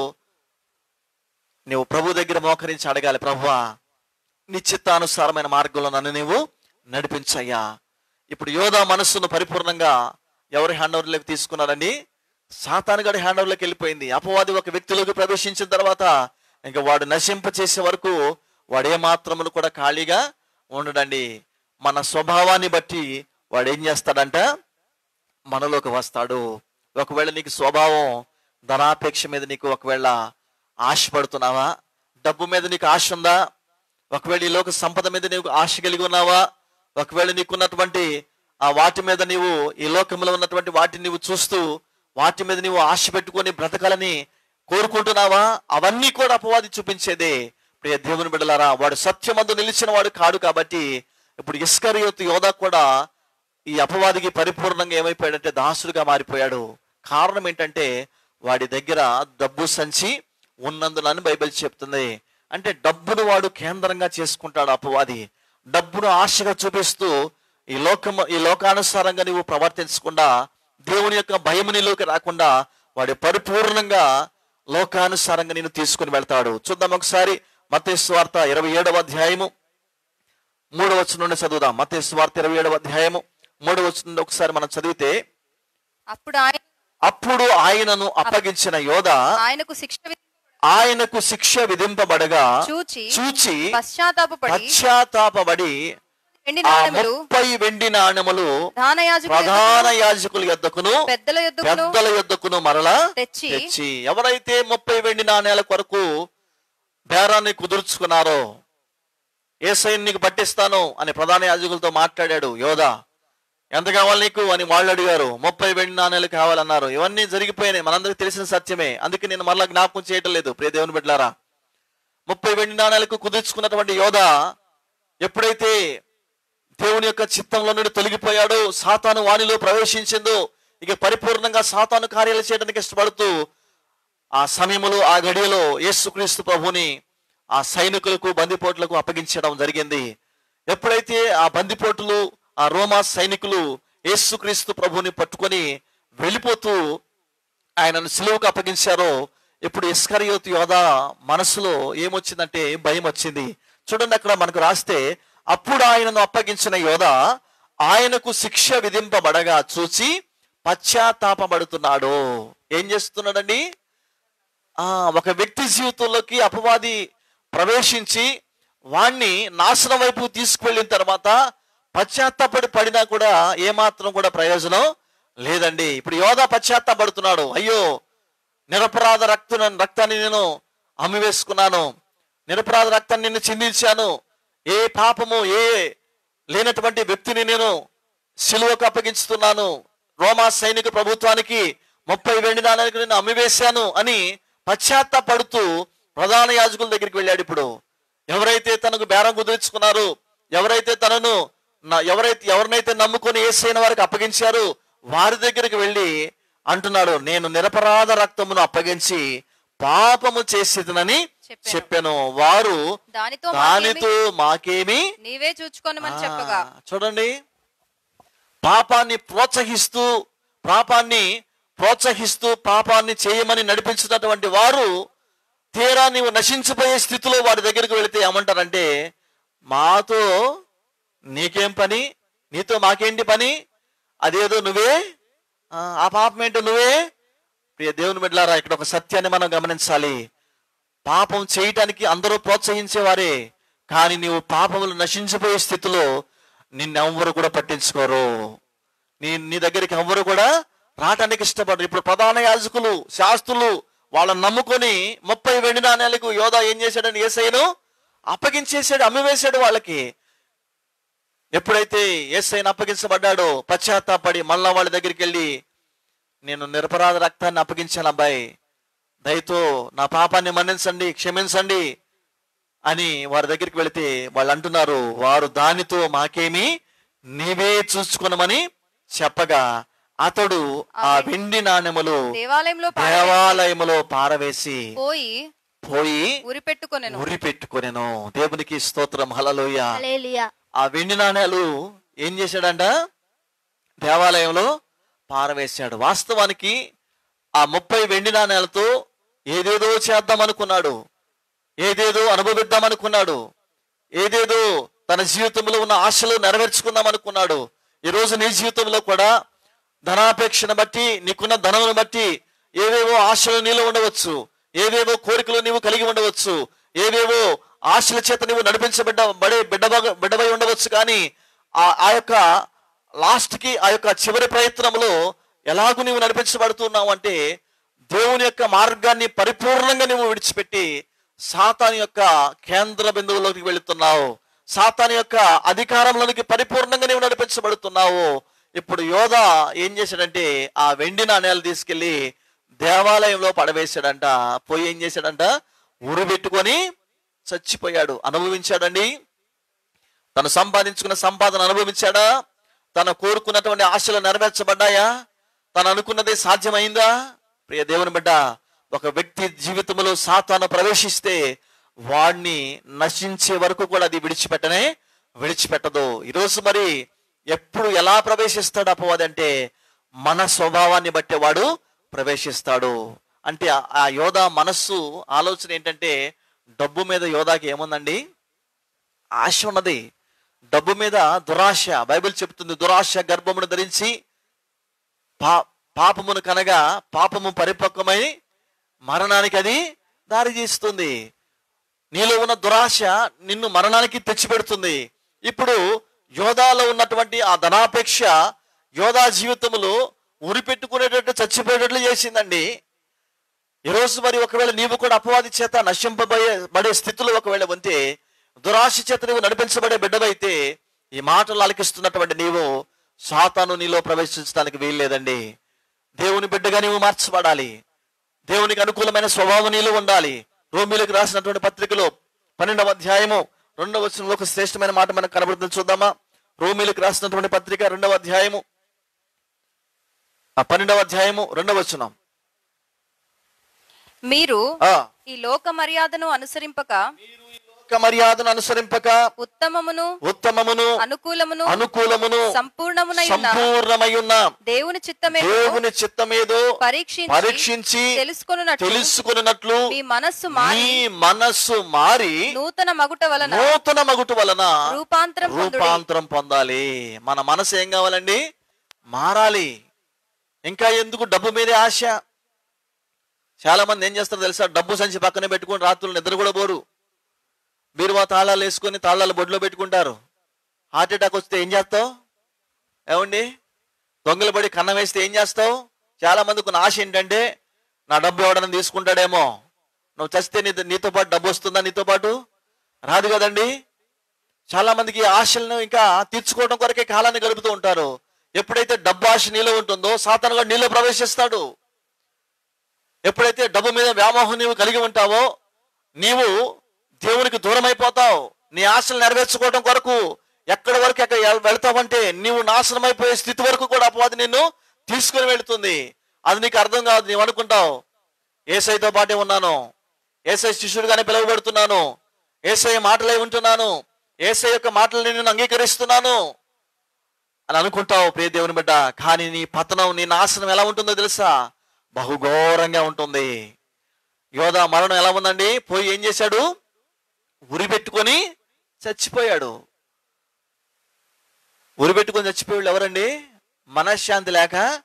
నీవు ప్రభు దగ్గర మోకరించి అడగాలి ప్రభువా నీ చిత్తానుసారమైన మార్గంలో నన్ను నీవు నడిపించయ్యా ఇప్పుడు యోధా మనస్సును పరిపూర్ణంగా ఎవరి హ్యాండ్ ఓవర్లోకి తీసుకున్నారండి సాతానుగడి హ్యాండ్ ఓవర్లోకి వెళ్ళిపోయింది అపవాది ఒక వ్యక్తిలోకి ప్రవేశించిన తర్వాత ఇంకా వాడు నశింప చేసే వరకు వాడు ఏ మాత్రములు కూడా ఖాళీగా ఉండడండి మన స్వభావాన్ని బట్టి వాడు ఏం చేస్తాడంట మనలోకి వస్తాడు ఒకవేళ నీకు స్వభావం ధనాపేక్ష మీద నీకు ఒకవేళ ఆశపడుతున్నావా డబ్బు మీద నీకు ఆశ ఉందా ఒకవేళ ఈ లోక సంపద మీద నీకు ఆశ కలిగి ఉన్నావా ఒకవేళ నీకున్నటువంటి ఆ వాటి మీద నీవు ఈ లోకంలో ఉన్నటువంటి వాటిని నీవు చూస్తూ వాటి మీద నీవు ఆశ పెట్టుకొని బ్రతకాలని కోరుకుంటున్నావా అవన్నీ కూడా అపవాది చూపించేదే ప్రియ దేవుని బిడ్డలారా వాడు సత్యమందు నిలిచిన వాడు కాడు కాబట్టి ఇప్పుడు ఇస్కరియోతు యోధా కూడా ఈ అపవాదికి పరిపూర్ణంగా ఏమైపోయాడంటే దాసుడుగా మారిపోయాడు కారణం ఏంటంటే వాడి దగ్గర డబ్బు సంచి ఉన్నందునని బైబిల్ చెప్తుంది అంటే డబ్బును వాడు కేంద్రంగా చేసుకుంటాడు అపవాది డబ్బును ఆశగా చూపిస్తూ ఈ లోకము ఈ లోకానుసారంగా నీవు ప్రవర్తించకుండా దేవుని యొక్క భయము నీలోకి రాకుండా వాడు పరిపూర్ణంగా లోకానుసారంగా నేను తీసుకుని వెళ్తాడు చూద్దాం ఒకసారి మత్తయి వార్త ఇరవై ఏడవ అధ్యాయము మూడవ వచనం నుండి చదువుదాం మత్తయి వార్త ఇరవై ఏడవ అధ్యాయము మూడవ వచనం నుండి ఒకసారి మనం చదివితే అప్పుడు ఆయన అప్పుడు ఆయనను అప్పగించిన యోధ ఆయనకు శిక్ష విధి- ఆయనకు శిక్ష విధింపబడగా చూచి చూచి పశ్చాత్తాపడి పశ్చాత్తాపబడి వెండి ఆ నాణెములు ముప్పై వెండి నాణెములు ప్రధాన యాజకుల ప్రధాన యాజకుల యొద్దకును పెద్దల యొద్దకును పెద్దల యొద్దకును మరలా తెచ్చి తెచ్చి ఎవరైతే ముప్పై వెండి నాణేల కొరకు బేరాన్ని కుదుర్చుకున్నారో ఏ సైన్ నీకు పట్టిస్తాను అని ప్రధాన యాజకులతో మాట్లాడాడు యోధా ఎంత కావాలి నీకు అని వాళ్ళు అడిగారు ముప్పై వెండి నాణేలు కావాలన్నారు ఇవన్నీ జరిగిపోయినాయి మనందరికి తెలిసిన సత్యమే అందుకే నేను మరలా జ్ఞాపకం చేయటం లేదు ప్రియ దేవుని బిడ్డలారా ముప్పై వెండి నాణేలకు కుదుర్చుకున్నటువంటి యోధ ఎప్పుడైతే దేవుని యొక్క చిత్తంలో నుండి తొలగిపోయాడో సాతాను వాణిలో ప్రవేశించిందో ఇక పరిపూర్ణంగా సాతాను కార్యాలు చేయడానికి ఇష్టపడుతూ ఆ సమయంలో ఆ గడియలో యేసుక్రీస్తు ప్రభుని ఆ సైనికులకు బందిపోట్లకు అప్పగించడం జరిగింది ఎప్పుడైతే ఆ బందిపోటులు ఆ రోమా సైనికులు యేసుక్రీస్తు ప్రభుని పట్టుకొని వెళ్ళిపోతూ ఆయనను సిలువకు అప్పగించారో ఇప్పుడు ఇస్కరియోతు యోధ మనసులో ఏమొచ్చిందంటే భయం వచ్చింది చూడండి అక్కడ మనకు రాస్తే అప్పుడు ఆయనను అప్పగించిన యోధ ఆయనకు శిక్ష విధింపబడగా చూచి పశ్చాత్తాపడుతున్నాడు ఏం చేస్తున్నాడండి ఆ ఒక వ్యక్తి జీవితంలోకి అపవాది ప్రవేశించి వాణ్ణి నాశనం వైపు తీసుకువెళ్ళిన తర్వాత పశ్చాత్తాపడి పడినా కూడా ఏమాత్రం కూడా ప్రయోజనం లేదండి ఇప్పుడు యోధా పశ్చాత్తాపడుతున్నాడు అయ్యో నిరపరాధ రక్తు రక్తాన్ని నేను అమ్మివేసుకున్నాను నిరపరాధ రక్తాన్ని నేను చిందించాను ఏ పాపము ఏ లేనటువంటి వ్యక్తిని నేను సిలువకు అప్పగించుతున్నాను రోమా సైనిక ప్రభుత్వానికి ముప్పై వెండి నాణాలకు నేను అమ్మివేశాను అని పశ్చాత్తాపడుతూ ప్రధాన యాజకుల దగ్గరికి వెళ్ళాడు ఇప్పుడు ఎవరైతే తనకు బేరం కుదుర్చుకున్నారు ఎవరైతే తనను నా- ఎవరైతే ఎవరినైతే నమ్ముకొని ఏసైన వారికి అప్పగించారు వారి దగ్గరికి వెళ్ళి అంటున్నాడు నేను నిరపరాధ రక్తమును అప్పగించి పాపము చేసేదనని చెప్పాను. చెప్పాను వారు దానితో దానితో మాకేమి నీవే చూచుకొనమని చెప్పగా ఆ, చూడండి పాపాన్ని ప్రోత్సహిస్తూ పాపాన్ని ప్రోత్సహిస్తూ పాపాన్ని చేయమని నడిపించినటువంటి వారు తీరా నీవు నశించిపోయే స్థితిలో వారి దగ్గరికి వెళితే ఏమంటారంటే మాతో నీకేం పని నీతో మాకేంటి పని అదేదో నువ్వే ఆ, ఆ పాపం ఏంటో నువ్వే ప్రియ దేవుని బిడ్డలారా ఇక్కడ ఒక సత్యాన్ని మనం గమనించాలి పాపం చేయటానికి అందరూ ప్రోత్సహించేవారే కానీ నీవు పాపములు నశించిపోయే స్థితిలో నిన్నెవ్వరు కూడా పట్టించుకోరు నీ నీ దగ్గరికి ఎవ్వరు కూడా రావటానికి ఇష్టపడరు ఇప్పుడు ప్రధాన యాజకులు శాస్త్రులు వాళ్ళని నమ్ముకొని ముప్పై వెండి నాణ్యాలకు యోధా ఏం చేశాడని ఏసైను అప్పగించేశాడు అమ్మివేశాడు వాళ్ళకి ఎప్పుడైతే ఏసైను అప్పగించబడ్డాడో పశ్చాత్తాపడి మళ్ళా వాళ్ళ దగ్గరికి వెళ్ళి నేను నిరపరాధ రక్తాన్ని అప్పగించాను అబ్బాయి దయతో నా పాపాన్ని మన్నించండి క్షమించండి అని వారి దగ్గరికి వెళితే వాళ్ళు అంటున్నారు వారు దానితో మాకేమి నీవే చూసుకునమని చెప్పగా అతడు ఆ వెండి నాణెములు దేవాలయంలో పారవేసి దేవాలయములో పారవేసి పోయి పోయి ఉరి పెట్టుకొనెను ఉరి పెట్టుకొనెను దేవునికి స్తోత్రం హలలోయ హల్లెలూయా ఆ వెండి నాణేలు ఏం చేశాడంట దేవాలయంలో పారవేశాడు వాస్తవానికి ఆ ముప్పై వెండి నాణేలతో ఏదేదో చేద్దాం అనుకున్నాడు ఏదేదో అనుభవిద్దాం అనుకున్నాడు ఏదేదో తన జీవితంలో ఉన్న ఆశలు నెరవేర్చుకుందాం అనుకున్నాడు ఈ రోజు నీ జీవితంలో కూడా ధనాపేక్షను బట్టి నీకున్న ధనమును బట్టి ఏవేవో ఆశలు నీలో ఉండవచ్చు ఏవేవో కోరికలు నీవు కలిగి ఉండవచ్చు ఏవేవో ఆశల చేత నీవు నడిపించబడ్డ బడే బిడ్డ బిడ్డవై ఉండవచ్చు కానీ ఆ ఆ యొక్క లాస్ట్ కి ఆ యొక్క చివరి ప్రయత్నంలో ఎలాగూ నీవు నడిపించబడుతున్నావు అంటే దేవుని యొక్క మార్గాన్ని పరిపూర్ణంగా నువ్వు విడిచిపెట్టి సాతాని యొక్క కేంద్ర బిందువులోకి వెళుతున్నావు సాతాని యొక్క అధికారంలోనికి పరిపూర్ణంగా నీవు నడిపించబడుతున్నావు ఇప్పుడు యోధ ఏం చేశాడంటే ఆ వెండి నాణ్యాలు తీసుకెళ్లి దేవాలయంలో పడవేశాడంట పోయి ఏం చేశాడంట ఉరి పెట్టుకొని చచ్చిపోయాడు అనుభవించాడండి తను సంపాదించుకున్న సంపాదన అనుభవించాడా తను కోరుకున్నటువంటి ఆశలు నెరవేర్చబడ్డాయా తను అనుకున్నది సాధ్యమైందా ప్రియ దేవుని బిడ్డ ఒక వ్యక్తి జీవితంలో సాతాను ప్రవేశిస్తే వాడిని నశించే వరకు కూడా అది విడిచిపెట్టనే విడిచిపెట్టదు ఈరోజు మరి ఎప్పుడు ఎలా ప్రవేశిస్తాడు అపవాది అంటే మన స్వభావాన్ని బట్టి వాడు ప్రవేశిస్తాడు అంటే ఆ- ఆ యోధ మనస్సు ఆలోచన ఏంటంటే డబ్బు మీద యోధాకి ఏముందండి ఆశ ఉన్నది డబ్బు మీద దురాశ బైబిల్ చెప్తుంది దురాశ గర్భమును ధరించి పా పాపమును కనగా పాపము పరిపక్వమై మరణానికి అది దారి తీస్తుంది నీలో ఉన్న దురాశ నిన్ను మరణానికి తెచ్చిపెడుతుంది ఇప్పుడు యోధాలో ఉన్నటువంటి ఆ ధనాపేక్ష యోధా జీవితంలో ఉరి పెట్టుకునేటట్టు చచ్చిపోయేటట్లు చేసిందండి ఈరోజు మరి ఒకవేళ నీవు కూడా అపవాది చేత నశింపబడే బడే స్థితిలో ఒకవేళ ఉంటే దురాశ చేత నీవు నడిపించబడే బిడ్డవైతే ఈ మాటలు ఆలకిస్తున్నటువంటి నీవు సాతాను నీలో ప్రవేశించడానికి వీల్లేదండి దేవుని బిడ్డగా నీవు మార్చబడాలి దేవునికి అనుకూలమైన స్వభావం నీలో ఉండాలి రోమిలకు రాసినటువంటి పత్రికలో పన్నెండవ అధ్యాయము రెండవ వచనంలో ఒక శ్రేష్టమైన మాట మనకు కనబడుతుంది చూద్దామా రోమిలకు రాసినటువంటి పత్రిక రెండవ అధ్యాయము ఆ పన్నెండవ అధ్యాయము రెండవ వచనం మీరు ఆ ఈ లోక మర్యాదను అనుసరింపక లోక మర్యాదను అనుసరింపక ఉత్తమమును ఉత్తమమును అనుకూలమును అనుకూలమును సంపూర్ణమునై ఉన్న సంపూర్ణమై ఉన్న దేవుని చిత్తమే దేవుని చిత్తమేదో పరీక్షించి పరీక్షించి తెలుసుకొనున్నట్లు తెలుసుకున్నట్లు మీ మనస్సు మారి మీ మనస్సు మారి నూతన మగుట వలన నూతన మగుటు వలన రూపాంతరం పొందుడి రూపాంతరం పొందాలి మన మనసు ఏం కావాలండి మారాలి ఇంకా ఎందుకు డబ్బు మీదే ఆశ చాలా మంది ఏం చేస్తారో తెలుసా డబ్బు సంచి పక్కనే పెట్టుకుని రాత్రులు నిద్ర కూడా పోరు బీరువా తాళాలు వేసుకొని తాళాలు బొడ్లో పెట్టుకుంటారు హార్ట్ అటాక్ వస్తే ఏం చేస్తావు ఏమండి దొంగలు పడి కన్నం వేస్తే ఏం చేస్తావు చాలా మందికి ఉన్న ఆశ ఏంటంటే నా డబ్బు ఎవడన్నా తీసుకుంటాడేమో నువ్వు చస్తే నీ నీతో పాటు డబ్బు వస్తుందా నీతో పాటు రాదు కదండి చాలా మందికి ఈ ఆశలను ఇంకా తీర్చుకోవడం కొరకే కాలాన్ని గడుపుతూ ఉంటారు ఎప్పుడైతే డబ్బు ఆశ నీలో ఉంటుందో సాతాను కూడా నీలో ప్రవేశిస్తాడు ఎప్పుడైతే డబ్బు మీద వ్యామోహం నీవు కలిగి ఉంటావో నీవు దేవునికి దూరం అయిపోతావు నీ ఆశలు నెరవేర్చుకోవడం కొరకు ఎక్కడి వరకు ఎక్కడ ఎల్- వెళ్తావంటే నీవు నాశనం అయిపోయే స్థితి వరకు కూడా అపవాది నిన్ను తీసుకుని వెళుతుంది అది నీకు అర్థం కాదు నీవు అనుకుంటావు ఏసైతో పాటే ఉన్నాను ఏసై శిష్యుడిగానే పిలువబడుతున్నాను ఏసై మాటలై ఉంటున్నాను ఏసై యొక్క మాటలు నేను అంగీకరిస్తున్నాను అని అనుకుంటావు ప్రియ దేవుని బిడ్డ కానీ నీ పతనం నీ నాశనం ఎలా ఉంటుందో తెలుసా బహుఘోరంగా ఉంటుంది యోధా మరణం ఎలా ఉందండి పోయి ఏం చేశాడు ఉరి పెట్టుకొని చచ్చిపోయాడు ఉరి పెట్టుకొని చచ్చిపోయాడు ఎవరండి మనశ్శాంతి లేక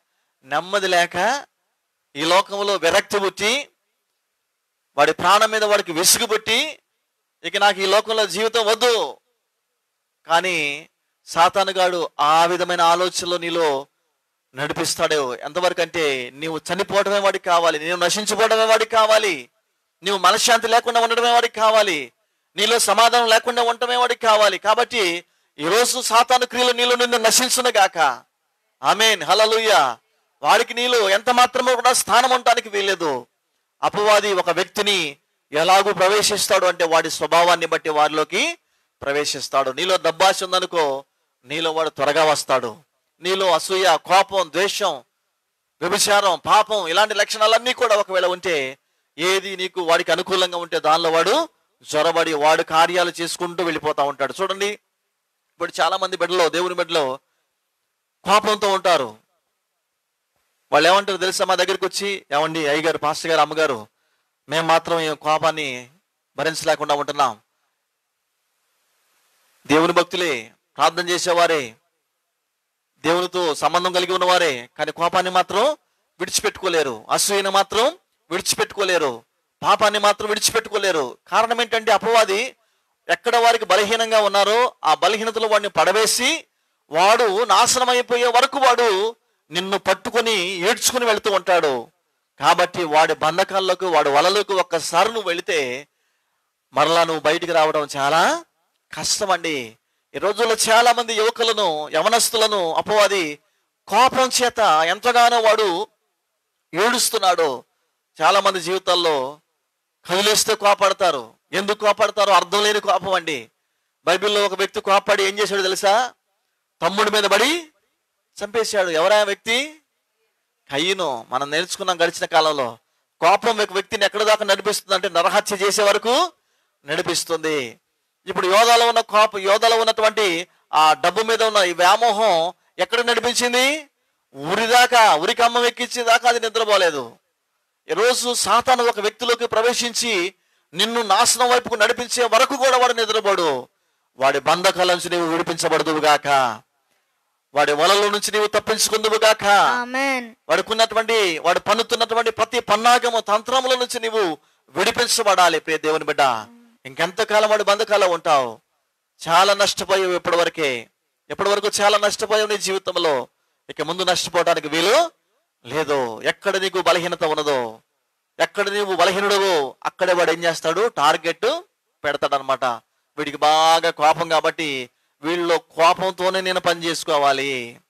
నెమ్మది లేక ఈ లోకంలో విరక్తి పుట్టి వాడి ప్రాణం మీద వాడికి విసుగు పుట్టి ఇక నాకు ఈ లోకంలో జీవితం వద్దు కానీ సాతానుగాడు ఆ విధమైన ఆలోచనలో నీలో నడిపిస్తాడు ఎంతవరకు అంటే నీవు చనిపోవడమే వాడికి కావాలి నీవు నశించిపోవడమే వాడికి కావాలి నీవు మనశ్శాంతి లేకుండా ఉండడమే వాడికి కావాలి నీలో సమాధానం లేకుండా ఉండటమే వాడికి కావాలి కాబట్టి ఈరోజు సాతాను క్రియలు నీలో నిన్ను నశించును గాక ఆమెన్ హలలుయ్య వాడికి నీలో ఎంత మాత్రమో కూడా స్థానం ఉండటానికి వీల్లేదు అపవాది ఒక వ్యక్తిని ఎలాగూ ప్రవేశిస్తాడు అంటే వాడి స్వభావాన్ని బట్టి వారిలోకి ప్రవేశిస్తాడు నీలో దబ్బాసి ఉందనుకో నీలో వాడు త్వరగా వస్తాడు నీలో అసూయ కోపం ద్వేషం వ్యభిచారం పాపం ఇలాంటి లక్షణాలన్నీ కూడా ఒకవేళ ఉంటే ఏది నీకు వాడికి అనుకూలంగా ఉంటే దానిలో వాడు జ్వరబడి వాడు కార్యాలు చేసుకుంటూ వెళ్ళిపోతా ఉంటాడు చూడండి ఇప్పుడు చాలా మంది బిడ్డలో దేవుని బిడ్డలో కోపంతో ఉంటారు వాళ్ళు ఏమంటారు తెలుసా మా దగ్గరికి వచ్చి ఏమండి అయ్యగారు పాస్టర్ గారు అమ్మగారు మేము మాత్రం ఈ కోపాన్ని భరించలేకుండా ఉంటున్నాం దేవుని భక్తులే ప్రార్థన చేసేవారే దేవునితో సంబంధం కలిగి ఉన్నవారే కానీ కోపాన్ని మాత్రం విడిచిపెట్టుకోలేరు అసూయను మాత్రం విడిచిపెట్టుకోలేరు పాపాన్ని మాత్రం విడిచిపెట్టుకోలేరు కారణం ఏంటంటే అపవాది ఎక్కడ వారికి బలహీనంగా ఉన్నారో ఆ బలహీనతలో వాడిని పడవేసి వాడు నాశనం అయిపోయే వరకు వాడు నిన్ను పట్టుకొని ఏడ్చుకుని వెళ్తూ ఉంటాడు కాబట్టి వాడి బంధకాల్లోకి వాడి వలలోకి ఒక్కసారి నువ్వు వెళితే మరలా నువ్వు బయటికి రావడం చాలా కష్టం అండి ఈ రోజుల్లో చాలా మంది యువకులను యవనస్తులను అపవాది కోపం చేత ఎంతగానో వాడు ఏడుస్తున్నాడు చాలా మంది జీవితాల్లో కదిలేస్తే కోపడతారు ఎందుకు కోపడతారో అర్థం లేని కోపం అండి బైబిల్లో ఒక వ్యక్తి కోపడి ఏం చేశాడు తెలుసా తమ్ముడి మీద పడి చంపేశాడు ఎవరా వ్యక్తి కయ్యను మనం నేర్చుకున్నాం గడిచిన కాలంలో కోపం ఒక వ్యక్తిని ఎక్కడ దాకా నడిపిస్తుంది అంటే నరహత్య చేసే వరకు నడిపిస్తుంది ఇప్పుడు యోధాలో ఉన్న కోపం యోధాలో ఉన్నటువంటి ఆ డబ్బు మీద ఉన్న ఈ వ్యామోహం ఎక్కడ నడిపించింది ఉరి దాకా ఉరికి అమ్మం ఎక్కించే దాకా అది నిద్రపోలేదు ఈరోజు సాతాను ఒక వ్యక్తిలోకి ప్రవేశించి నిన్ను నాశనం వైపుకు నడిపించే వరకు కూడా వాడు నిద్రపోడు వాడి బంధకాల నుంచి నీవు విడిపించబడదువు గాక వాడి వలలో నుంచి నీవు తప్పించుకుందువు గాక ఆమెన్ వాడుకున్నటువంటి వాడు పన్నుతున్నటువంటి ప్రతి పన్నాగము తంత్రముల నుంచి నీవు విడిపించబడాలి ప్రియ దేవుని బిడ్డ ఇంకెంతకాలం వాడు బంధకాలం ఉంటావు చాలా నష్టపోయావు ఇప్పటి వరకే ఇప్పటి వరకు చాలా నష్టపోయావు నీ జీవితంలో ఇక ముందు నష్టపోవడానికి వీలు లేదు ఎక్కడ నీకు బలహీనత ఉన్నదో ఎక్కడ నీవు బలహీనుడవో అక్కడే వాడు ఏం చేస్తాడు టార్గెట్ పెడతాడు అనమాట వీడికి బాగా కోపం కాబట్టి వీళ్ళలో కోపంతోనే నేను పని చేసుకోవాలి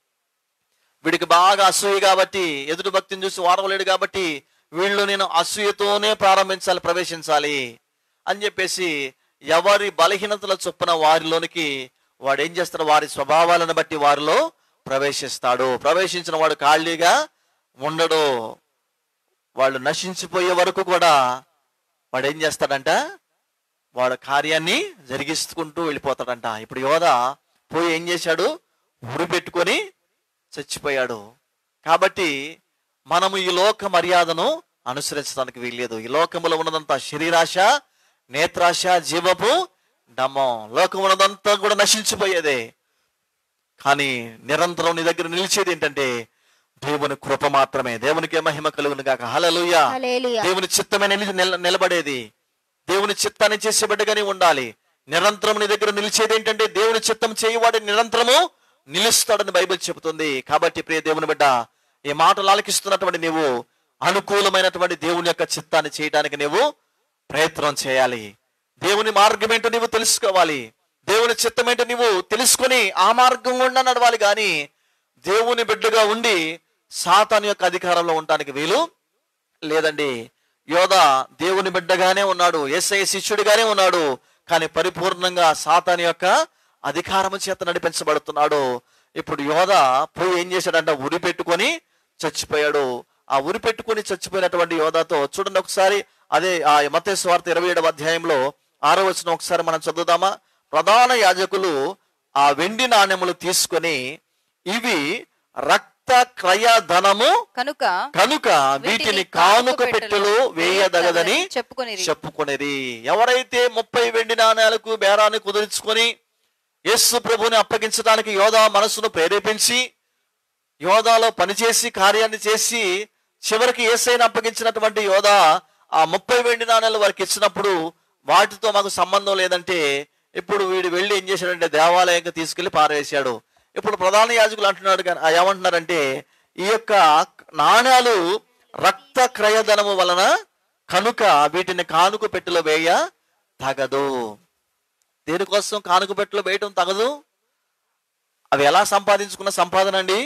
వీడికి బాగా అసూయ కాబట్టి ఎదుటి భక్తిని చూసి వారవలేడు కాబట్టి వీళ్ళు నేను అసూయతోనే ప్రారంభించాలి ప్రవేశించాలి అని చెప్పేసి ఎవరి బలహీనతల చొప్పున వారిలోనికి వాడు ఏం చేస్తాడు వారి స్వభావాలను బట్టి వారిలో ప్రవేశిస్తాడు ప్రవేశించిన వాడు ఖాళీగా ఉండడు వాళ్ళు నశించిపోయే వరకు కూడా వాడు ఏం చేస్తాడంట వాడు కార్యాన్ని జరిగిస్తుకుంటూ వెళ్ళిపోతాడంట ఇప్పుడు యోధ పోయి ఏం చేశాడు ఉరి పెట్టుకొని చచ్చిపోయాడు కాబట్టి మనము ఈ లోక మర్యాదను అనుసరించడానికి వీల్లేదు ఈ లోకములో ఉన్నదంతా శరీరాశ నేత్రాశ జీవపు డమ్మం లోకం ఉన్నదంతా కూడా నశించిపోయేదే కానీ నిరంతరం నీ దగ్గర నిలిచేది ఏంటంటే దేవుని కృప మాత్రమే దేవునికి మహిమ కలుగును గాక హల్లెలూయా హల్లెలూయా దేవుని చిత్తమే నిలిచి నిల- నిలబడేది దేవుని చిత్తాన్ని చేసే బిడ్డగానే ఉండాలి నిరంతరం నీ దగ్గర నిలిచేది ఏంటంటే దేవుని చిత్తం చేయవాడి నిరంతరము నిలుస్తాడని బైబిల్ చెబుతుంది కాబట్టి ప్రియ దేవుని బిడ్డ ఈ మాటలు ఆలకిస్తున్నటువంటి నీవు అనుకూలమైనటువంటి దేవుని యొక్క చిత్తాన్ని చేయడానికి నీవు ప్రయత్నం చేయాలి దేవుని మార్గం ఏంటో నీవు తెలుసుకోవాలి దేవుని చిత్తం ఏంటో నీవు తెలుసుకొని ఆ మార్గం గుండా నడవాలి కానీ దేవుని బిడ్డగా ఉండి సాతాను యొక్క అధికారంలో ఉండటానికి వీలు లేదండి యోధ దేవుని బిడ్డగానే ఉన్నాడు ఎస్ఐ శిష్యుడిగానే ఉన్నాడు కానీ పరిపూర్ణంగా సాతాని యొక్క అధికారము చేత నడిపించబడుతున్నాడు ఇప్పుడు యోధ పోయి ఏం చేశాడంట ఉరి పెట్టుకొని చచ్చిపోయాడు ఆ ఉరి పెట్టుకొని చచ్చిపోయినటువంటి యోధాతో చూడండి ఒకసారి అదే ఆ మత స్వార్థ ఇరవై ఏడవ అధ్యాయంలో ఆరో వచ్చిన ఒకసారి మనం చదువుదామా ప్రధాన యాజకులు ఆ వెండి నాణెములు తీసుకొని ఇవి రక్త క్రయ ధనము కనుక కనుక వీటిని కానుక పెట్టెలో వేయదగదని చెప్పుకొని చెప్పుకొనిరి ఎవరైతే ముప్పై వెండి నాణ్యాలకు బేరాన్ని కుదుర్చుకొని యేసు ప్రభుని అప్పగించడానికి యోధా మనసును ప్రేరేపించి యోధాలో పనిచేసి కార్యాన్ని చేసి చివరికి ఏసైని అప్పగించినటువంటి యోధా ఆ ముప్పై వెండి నాణ్యాలు వారికి ఇచ్చినప్పుడు వాటితో మాకు సంబంధం లేదంటే ఇప్పుడు వీడు వెళ్ళి ఏం చేశాడంటే దేవాలయంకి తీసుకెళ్లి పారేశాడు ఇప్పుడు ప్రధాన యాజకులు అంటున్నాడు కానీ ఆ ఏమంటున్నారంటే ఈ యొక్క నాణ్యాలు రక్త క్రయధనము వలన కనుక వీటిని కానుక పెట్టెలో వేయ తగదు దేనికోసం కానుక పెట్టెలో వేయటం తగదు అవి ఎలా సంపాదించుకున్న సంపాదన అండి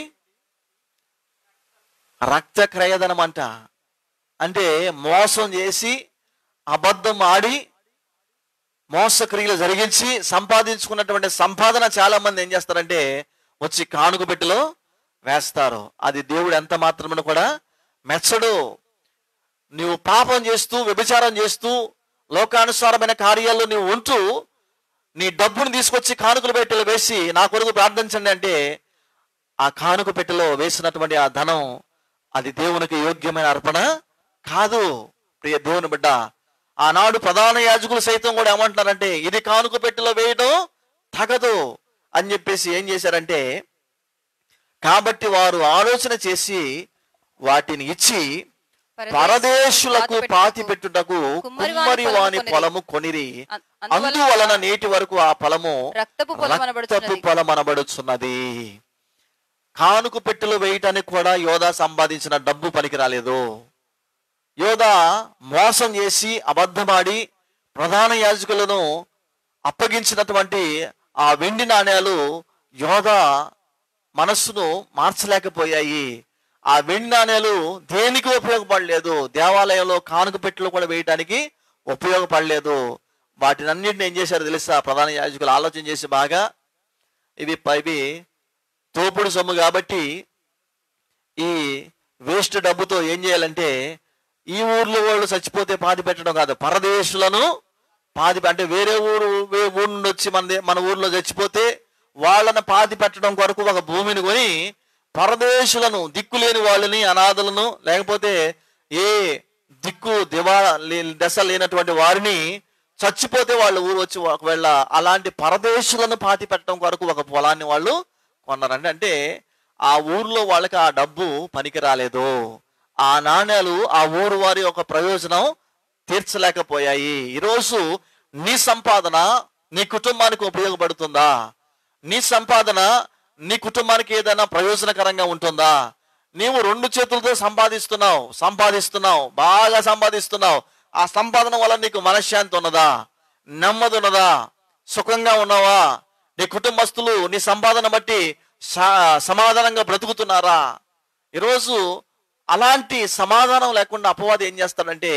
రక్త క్రయధనం అంట అంటే మోసం చేసి అబద్ధం ఆడి మోసక్రియలు జరిగించి సంపాదించుకున్నటువంటి సంపాదన చాలా మంది ఏం చేస్తారంటే వచ్చి కానుక పెట్టెలో వేస్తారు అది దేవుడు ఎంత మాత్రమును కూడా మెచ్చడు నీవు పాపం చేస్తూ వ్యభిచారం చేస్తూ లోకానుసారమైన కార్యాల్లో నీవు ఉంటూ నీ డబ్బును తీసుకొచ్చి కానుకల పెట్టెలో వేసి నా కొరకు ప్రార్థించండి అంటే ఆ కానుక పెట్టెలో వేసినటువంటి ఆ ధనం అది దేవునికి యోగ్యమైన అర్పణ కాదు ప్రియ దేవుని బిడ్డ ఆనాడు ప్రధాన యాజకులు సైతం కూడా ఏమంటున్నారంటే ఇది కానుక పెట్టెలో వేయడం తగదు అని చెప్పేసి ఏం చేశారంటే కాబట్టి వారు ఆలోచన చేసి వాటిని ఇచ్చి పరదేశులకు పాతి పెట్టుటకు కుమ్మరి వాని పొలము కొనిరి అం- అందువలన అందువలన నేటి వరకు ఆ పొలము రక్తపు పొలం రక్తపు అనబడుచున్నది. పొలం అనబడుచున్నది కానుక పెట్టెలు వేయటానికి కూడా యోధా సంపాదించిన డబ్బు పనికి రాలేదు యోధా మోసం చేసి అబద్ధమాడి ప్రధాన యాజకులను అప్పగించినటువంటి ఆ వెండి నాణ్యాలు యోధా మనస్సును మార్చలేకపోయాయి ఆ వెండి నాణ్యాలు దేనికి ఉపయోగపడలేదు దేవాలయంలో కానుక పెట్టెలు కూడా వేయటానికి ఉపయోగపడలేదు వాటిని అన్నింటిని ఏం చేశారు తెలుసా ప్రధాన యాజకులు ఆలోచన చేసి బాగా ఇవి ప- ఇవి తోపుడు సొమ్ము కాబట్టి ఈ వేస్ట్ డబ్బుతో ఏం చేయాలంటే ఈ ఊర్లో వాళ్ళు చచ్చిపోతే పాతి పెట్టడం కాదు పరదేశులను పాతి పె- అంటే వేరే ఊరు వే ఊరు నుండి వచ్చి మన దే- మన ఊర్లో చచ్చిపోతే వాళ్ళని పాతి పెట్టడం కొరకు ఒక భూమిని కొని పరదేశులను దిక్కులేని వాళ్ళని అనాథలను లేకపోతే ఏ దిక్కు దివా లే- దశ లేనటువంటి వారిని చచ్చిపోతే వాళ్ళ ఊరు వచ్చి ఒకవేళ అలాంటి పరదేశులను పాతి పెట్టడం కొరకు ఒక పొలాన్ని వాళ్ళు కొన్నారండి అంటే ఆ ఊర్లో వాళ్ళకి ఆ డబ్బు పనికి రాలేదు ఆ నాణ్యాలు ఆ ఊరు వారి యొక్క ప్రయోజనం తీర్చలేకపోయాయి ఈరోజు నీ సంపాదన నీ కుటుంబానికి ఉపయోగపడుతుందా నీ సంపాదన నీ కుటుంబానికి ఏదైనా ప్రయోజనకరంగా ఉంటుందా నీవు రెండు చేతులతో సంపాదిస్తున్నావు సంపాదిస్తున్నావు బాగా సంపాదిస్తున్నావు ఆ సంపాదన వల్ల నీకు మనశ్శాంతి ఉన్నదా నెమ్మది ఉన్నదా సుఖంగా ఉన్నావా నీ కుటుంబస్తులు నీ సంపాదన బట్టి సా- సమాధానంగా బ్రతుకుతున్నారా ఈరోజు అలాంటి సమాధానం లేకుండా అపవాది ఏం చేస్తాడంటే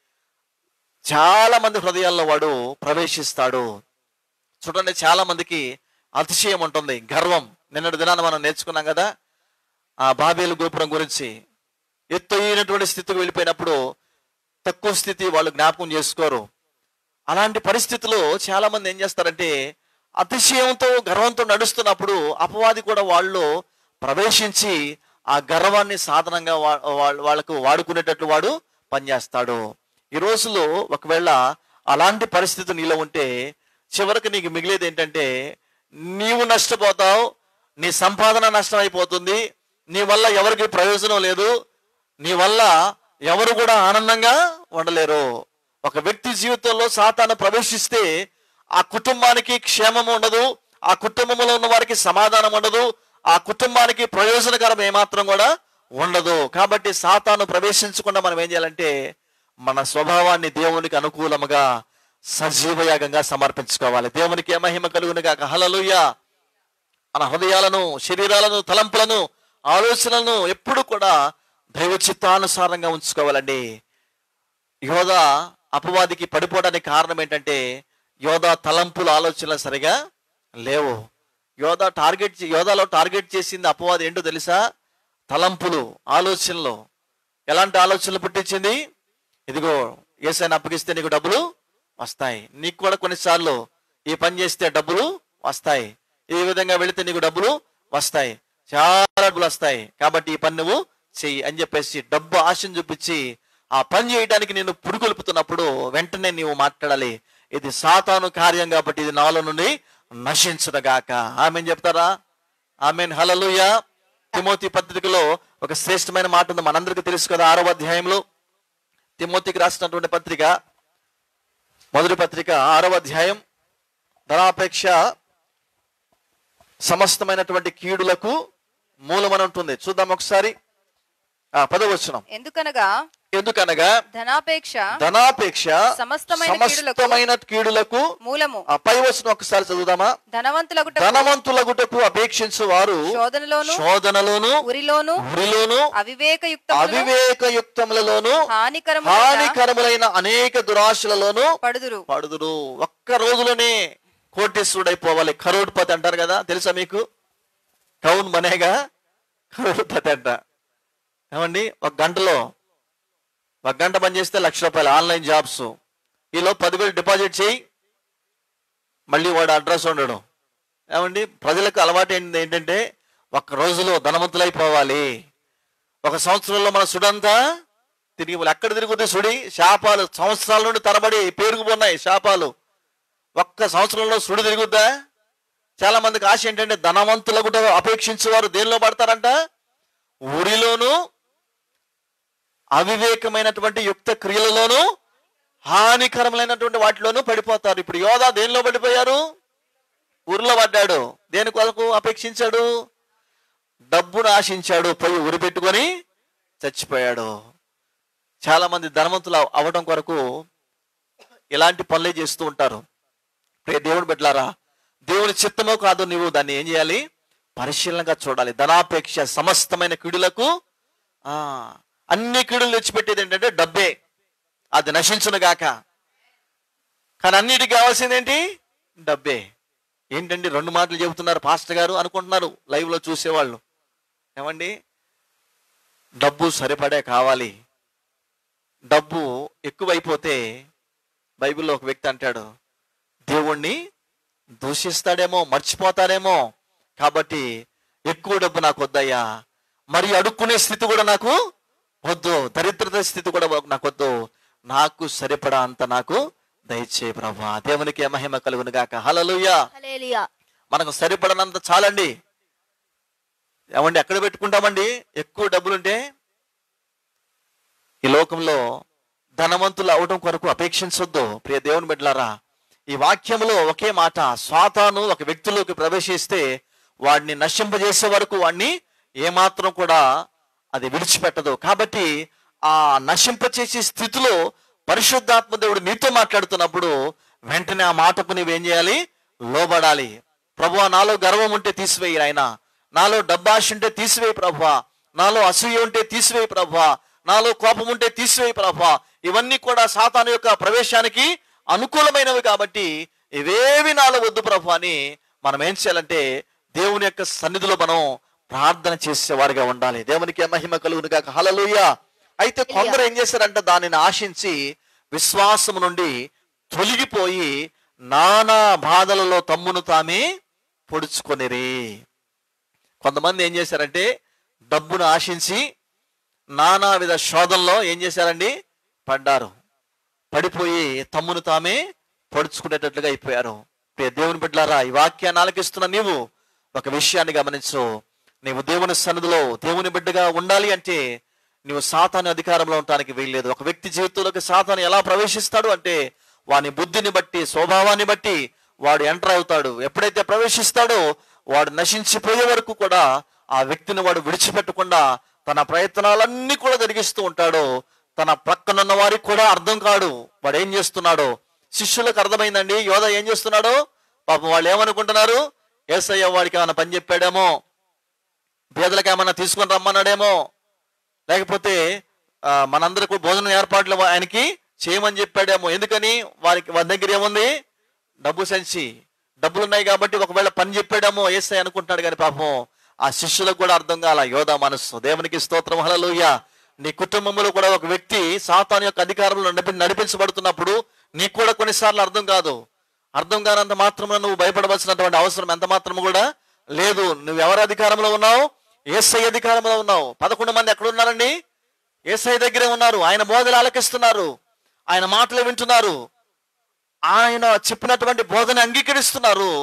చాలా మంది హృదయాల్లో వాడు ప్రవేశిస్తాడు చూడండి చాలా మందికి అతిశయం ఉంటుంది గర్వం నిన్నటి దినాన మనం నేర్చుకున్నాం కదా ఆ బాబేలు గోపురం గురించి ఎత్తైనటువంటి స్థితికి వెళ్ళిపోయినప్పుడు తక్కువ స్థితి వాళ్ళు జ్ఞాపకం చేసుకోరు అలాంటి పరిస్థితుల్లో చాలా మంది ఏం చేస్తారంటే అతిశయంతో గర్వంతో నడుస్తున్నప్పుడు అపవాది కూడా వాళ్ళు ప్రవేశించి ఆ గర్వాన్ని సాధనంగా వా- వా- వాళ్ళకు వాడుకునేటట్లు వాడు పనిచేస్తాడు ఈ రోజుల్లో ఒకవేళ అలాంటి పరిస్థితి నీలో ఉంటే చివరికి నీకు మిగిలేది ఏంటంటే నీవు నష్టపోతావు నీ సంపాదన నష్టం అయిపోతుంది నీ వల్ల ఎవరికి ప్రయోజనం లేదు నీ వల్ల ఎవరు కూడా ఆనందంగా ఉండలేరు ఒక వ్యక్తి జీవితంలో సాతాను ప్రవేశిస్తే ఆ కుటుంబానికి క్షేమం ఉండదు ఆ కుటుంబంలో ఉన్న వారికి సమాధానం ఉండదు ఆ కుటుంబానికి ప్రయోజనకరం ఏమాత్రం కూడా ఉండదు కాబట్టి సాతాను ప్రవేశించకుండా మనం ఏం చేయాలంటే మన స్వభావాన్ని దేవునికి అనుకూలముగా సజీవయాగంగా సమర్పించుకోవాలి దేవునికి ఏ మహిమ కలుగునుగా హలలుయ మన హృదయాలను శరీరాలను తలంపులను ఆలోచనలను ఎప్పుడు కూడా దైవ చిత్తానుసారంగా ఉంచుకోవాలండి యోధ అపవాదికి పడిపోవడానికి కారణం ఏంటంటే యోధ తలంపుల ఆలోచనలు సరిగా లేవు యోధ టార్గెట్ చే- యోధాలో టార్గెట్ చేసింది అపవాది ఏంటో తెలుసా తలంపులు ఆలోచనలు ఎలాంటి ఆలోచనలు పుట్టించింది ఇదిగో ఏసైనా అప్పగిస్తే నీకు డబ్బులు వస్తాయి నీకు కూడా కొన్నిసార్లు ఈ పని చేస్తే డబ్బులు వస్తాయి ఈ విధంగా వెళితే నీకు డబ్బులు వస్తాయి చాలా డబ్బులు వస్తాయి కాబట్టి ఈ పని నువ్వు చెయ్యి అని చెప్పేసి డబ్బు ఆశను చూపించి ఆ పని చేయడానికి నేను పురుగొల్పుతున్నప్పుడు వెంటనే నీవు మాట్లాడాలి ఇది సాతాను కార్యం కాబట్టి ఇది నాలో నుండి నశించునగాక ఆమె చెప్తారా ఆమెన్ హలలుయ తిమోతి పత్రికలో ఒక శ్రేష్టమైన మాట ఉంది మనందరికీ తెలుసు కదా ఆరవ అధ్యాయంలో తిమోతికి రాసినటువంటి పత్రిక మొదటి పత్రిక ఆరవ అధ్యాయం ధనాపేక్ష సమస్తమైనటువంటి కీడులకు మూలమని ఉంటుంది చూద్దాం ఒకసారి ఆ పదవచనం ఎందుకనగా ఎందుకనగా ధనాపేక్ష ధనాపేక్ష సమస్తమైన కీడులకు సమస్తమైన కీడులకు మూలము ఆ పై వచనం ఒకసారి చదువుదామా ధనవంతులగుట ధనవంతులగుటకు అపేక్షించు వారు శోధనలోను శోధనలోను ఉరిలోను ఉరిలోను అవివేకయుక్త అవివేకయుక్తములలోను హానికరము హానికరములైన అనేక దురాశలలోను పడుదురు పడుదురు ఒక్క రోజులోనే కోటేశ్వరుడైపోవాలి కరోడ్పతి అంటారు కదా తెలుసా మీకు టౌన్ మనేగా కరోడ్పతి అంట ఏమండి ఒక గంటలో ఒక గంట పని చేస్తే లక్ష రూపాయలు ఆన్లైన్ జాబ్స్ ఈలో పదివేలు డిపాజిట్ చేయి మళ్ళీ వాడు అడ్రస్ ఉండడం ఏమండి ప్రజలకు అలవాటు ఏంటి ఏంటంటే ఒక్క రోజులో ధనవంతులైపోవాలి ఒక సంవత్సరంలో మన సుడంతా తిరిగి పోవాలి. ఎక్కడ తిరుగుతుంది సుడి శాపాలు సంవత్సరాల నుండి తరబడి పేరుకుపోన్నాయి శాపాలు ఒక్క సంవత్సరంలో సుడి తిరుగుద్దా చాలా మందికి ఆశ ఏంటంటే ధనవంతులకు కూడా అపేక్షించేవారు దేనిలో పడతారంట ఊరిలోను అవివేకమైనటువంటి యుక్త క్రియలలోను హానికరములైనటువంటి వాటిలోనూ పడిపోతారు ఇప్పుడు యోధా దేనిలో పడిపోయారు ఊరిలో పడ్డాడు దేని కొరకు అపేక్షించాడు డబ్బును ఆశించాడు పోయి ఉరి పెట్టుకొని చచ్చిపోయాడు చాలా మంది ధనవంతులు అవ- అవడం కొరకు ఇలాంటి పనులే చేస్తూ ఉంటారు ప్రియ దేవుని బిడ్డలారా దేవుని చిత్తమో కాదు నువ్వు దాన్ని ఏం చేయాలి పరిశీలనగా చూడాలి ధనాపేక్ష సమస్తమైన కీడులకు ఆ అన్ని కీడులు తెచ్చిపెట్టేది ఏంటంటే డబ్బే అది నశించును గాక కానీ అన్నిటికి కావాల్సింది ఏంటి డబ్బే ఏంటండి రెండు మాటలు చెబుతున్నారు పాస్టర్ గారు అనుకుంటున్నారు లైవ్ లో చూసేవాళ్ళు ఏమండి డబ్బు సరిపడే కావాలి డబ్బు ఎక్కువైపోతే బైబిల్లో ఒక వ్యక్తి అంటాడు దేవుణ్ణి దూషిస్తాడేమో మర్చిపోతాడేమో కాబట్టి ఎక్కువ డబ్బు నాకు వద్దయ్యా మరి అడుక్కునే స్థితి కూడా నాకు వద్దు దరిద్రత స్థితి కూడా నాకు వద్దు నాకు సరిపడా అంత నాకు దయచే ప్రభా దేవునికి మహిమ కలుగును గాక హలలుయా హల్లెలూయా మనకు సరిపడనంత చాలండి ఏమండి ఎక్కడ పెట్టుకుంటామండి ఎక్కువ డబ్బులుంటే ఈ లోకంలో ధనవంతులు అవడం కొరకు అపేక్షించొద్దు ప్రియ దేవుని బిడ్డలారా ఈ వాక్యంలో ఒకే మాట స్వాతాను ఒక వ్యక్తిలోకి ప్రవేశిస్తే వాడిని నశింపజేసే వరకు వాడిని ఏమాత్రం కూడా అది విడిచిపెట్టదు కాబట్టి ఆ నశింపచేసే స్థితిలో పరిశుద్ధాత్మ దేవుడు నీతో మాట్లాడుతున్నప్పుడు వెంటనే ఆ మాటకు నీవేం చేయాలి లోబడాలి ప్రభు నాలో గర్వం ఉంటే తీసివేయి ఆయన నాలో డబ్బాష ఉంటే తీసివేయి ప్రభు నాలో అసూయ ఉంటే తీసివేయి ప్రభు నాలో కోపం ఉంటే తీసివేయి ప్రభు ఇవన్నీ కూడా సాతాను యొక్క ప్రవేశానికి అనుకూలమైనవి కాబట్టి ఇవేవి నాలో వద్దు ప్రభు అని మనం ఏం చేయాలంటే దేవుని యొక్క సన్నిధిలో మనం ప్రార్థన చేసేవారిగా ఉండాలి దేవునికి మహిమ కలుగును కాక హలలుయ అయితే కొందరు ఏం చేశారంటే దానిని ఆశించి విశ్వాసము నుండి తొలగిపోయి నానా బాధలలో తమ్మును తామే పొడుచుకొనిరి కొంతమంది ఏం చేశారంటే డబ్బును ఆశించి నానా విధ శోధనలో ఏం చేశారండి పడ్డారు పడిపోయి తమ్మును తామే పొడుచుకునేటట్లుగా అయిపోయారు ప్రియ దేవుని బిడ్డలారా ఈ వాక్యాన్ని ఆలకిస్తున్న నీవు ఒక విషయాన్ని గమనించు నీవు దేవుని సన్నిధిలో దేవుని బిడ్డగా ఉండాలి అంటే నీవు సాతాను అధికారంలో ఉండటానికి వీల్లేదు ఒక వ్యక్తి జీవితంలోకి సాతాను ఎలా ప్రవేశిస్తాడు అంటే వాని బుద్ధిని బట్టి స్వభావాన్ని బట్టి వాడు ఎంటర్ అవుతాడు ఎప్పుడైతే ప్రవేశిస్తాడో వాడు నశించిపోయే వరకు కూడా ఆ వ్యక్తిని వాడు విడిచిపెట్టకుండా తన ప్రయత్నాలన్నీ కూడా జరిగిస్తూ ఉంటాడు తన ప్రక్కనున్న వారికి కూడా అర్థం కాడు వాడు ఏం చేస్తున్నాడో శిష్యులకు అర్థమైందండి యోధ ఏం చేస్తున్నాడో పాపం వాళ్ళు ఏమనుకుంటున్నారు ఏసయ్య వాడికి ఏమైనా పని చెప్పాడేమో పేదలకు ఏమైనా తీసుకొని రమ్మన్నాడేమో లేకపోతే ఆ, మనందరికి భోజనం ఏర్పాట్లు ఆయనకి చేయమని చెప్పాడేమో ఎందుకని వారికి వారి దగ్గర ఏముంది డబ్బు సంచి డబ్బులు ఉన్నాయి కాబట్టి ఒకవేళ పని చెప్పాడేమో ఏసై అనుకుంటాడు కానీ పాపం ఆ శిష్యులకు కూడా అర్థం కాల యోధా మనస్సు దేవునికి స్తోత్రం హలలుయ నీ కుటుంబంలో కూడా ఒక వ్యక్తి సాతాను యొక్క అధికారంలో నడిపి నడిపించబడుతున్నప్పుడు నీకు కూడా కొన్నిసార్లు అర్థం కాదు అర్థం కానంత మాత్రమే నువ్వు భయపడవలసినటువంటి అవసరం ఎంత మాత్రం కూడా లేదు నువ్వు ఎవరి అధికారంలో ఉన్నావు ఏసై అధికారంలో ఉన్నావు పదకొండు మంది ఎక్కడ ఉన్నారండి ఏసై దగ్గరే ఉన్నారు ఆయన బోధలు ఆలకిస్తున్నారు ఆయన మాటలు వింటున్నారు ఆయన చెప్పినటువంటి బోధన అంగీకరిస్తున్నారు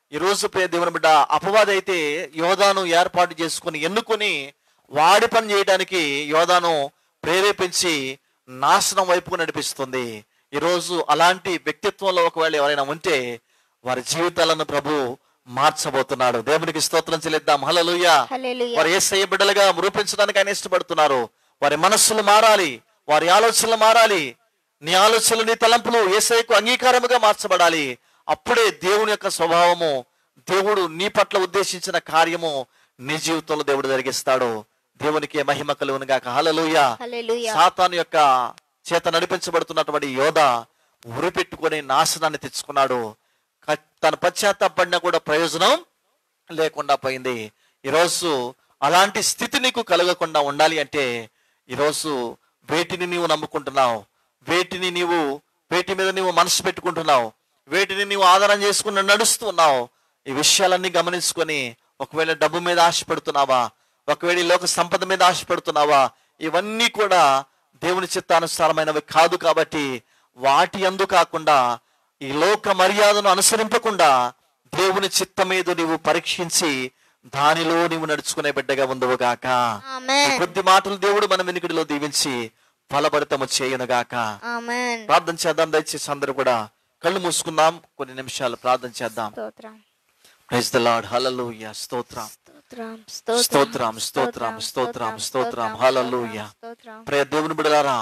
ఈ రోజు ప్రియ దేవుని బిడ్డ అపవాది అయితే యోధాను ఏర్పాటు చేసుకుని ఎన్నుకొని వాడి పని చేయడానికి యోధాను ప్రేరేపించి నాశనం వైపుకు నడిపిస్తుంది ఈరోజు అలాంటి వ్యక్తిత్వంలో ఒకవేళ ఎవరైనా ఉంటే వారి జీవితాలను ప్రభు మార్చబోతున్నాడు దేవునికి స్తోత్రం చెల్లిద్దాం హల్లెలూయా హల్లెలూయా. వారు ఏసయ్య బిడ్డలుగా రూపించడానికి ఆయన ఇష్టపడుతున్నారు వారి మనస్సులు మారాలి వారి ఆలోచనలు మారాలి నీ ఆలోచనలు నీ తలంపులు ఏసయ్యకు అంగీకారముగా మార్చబడాలి అప్పుడే దేవుని యొక్క స్వభావము దేవుడు నీ పట్ల ఉద్దేశించిన కార్యము నీ జీవితంలో దేవుడు జరిగిస్తాడు దేవునికి మహిమ కలుగును గాక హల్లెలూయా హల్లెలూయా. సాతాను యొక్క చేత నడిపించబడుతున్నటువంటి యోధ ఉరిపెట్టుకొని నాశనాన్ని తెచ్చుకున్నాడు క- తన పశ్చాత్తాపడినా కూడా ప్రయోజనం లేకుండా పోయింది ఈరోజు అలాంటి స్థితి నీకు కలగకుండా ఉండాలి అంటే ఈరోజు వేటిని నీవు నమ్ముకుంటున్నావు వేటిని నీవు వేటి మీద నీవు మనసు పెట్టుకుంటున్నావు వేటిని నీవు ఆధారం చేసుకుని నడుస్తున్నావు ఈ విషయాలన్నీ గమనించుకొని ఒకవేళ డబ్బు మీద ఆశపడుతున్నావా ఒకవేళ ఈ లోక సంపద మీద ఆశపడుతున్నావా ఇవన్నీ కూడా దేవుని చిత్తానుసారమైనవి కాదు కాబట్టి వాటి అందు కాకుండా ఈ లోక మర్యాదను అనుసరింపకుండా దేవుని చిత్తం మీద నీవు పరీక్షించి దానిలో నీవు నడుచుకునే బిడ్డగా ఉందవు గాక ఆమేన్. ఈ కొద్ది మాటలు దేవుడు మన వెనుకడిలో దీవించి ఫలభరితము చేయును గాక ఆమేన్ ప్రార్థన చేద్దాం దయచేసి అందరూ కూడా కళ్ళు మూసుకుందాం కొన్ని నిమిషాలు ప్రార్థన చేద్దాం స్తోత్రం ప్రైజ్ ద లార్డ్ హల్లెలూయా స్తోత్రం స్తోత్రం స్తోత్రం, స్తోత్రం, స్తోత్రం, స్తోత్రం. హల్లెలూయా. స్తోత్రం ప్రియ దేవుని బిడలారా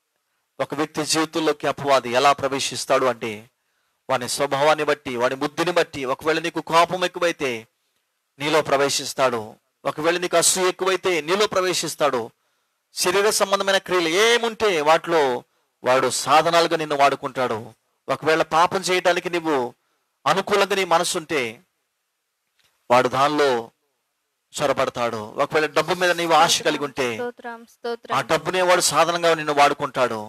ఒక వ్యక్తి జీవితంలోకి అపవాది ఎలా ప్రవేశిస్తాడు అంటే వాని స్వభావాన్ని బట్టి వాని బుద్ధిని బట్టి ఒకవేళ నీకు కోపం ఎక్కువైతే నీలో ప్రవేశిస్తాడు ఒకవేళ నీకు అసూయ ఎక్కువైతే నీలో ప్రవేశిస్తాడు శరీర సంబంధమైన క్రియలు ఏముంటే వాటిలో వాడు సాధనాలుగా నిన్ను వాడుకుంటాడు ఒకవేళ పాపం చేయటానికి నువ్వు అనుకూలంగా నీ మనసుంటే వాడు దానిలో చొరబడతాడు ఒకవేళ డబ్బు మీద నీవు ఆశ కలిగి ఉంటే స్తోత్రం ఆ స్తోత్రం డబ్బునే వాడు సాధనంగా నిన్ను వాడుకుంటాడు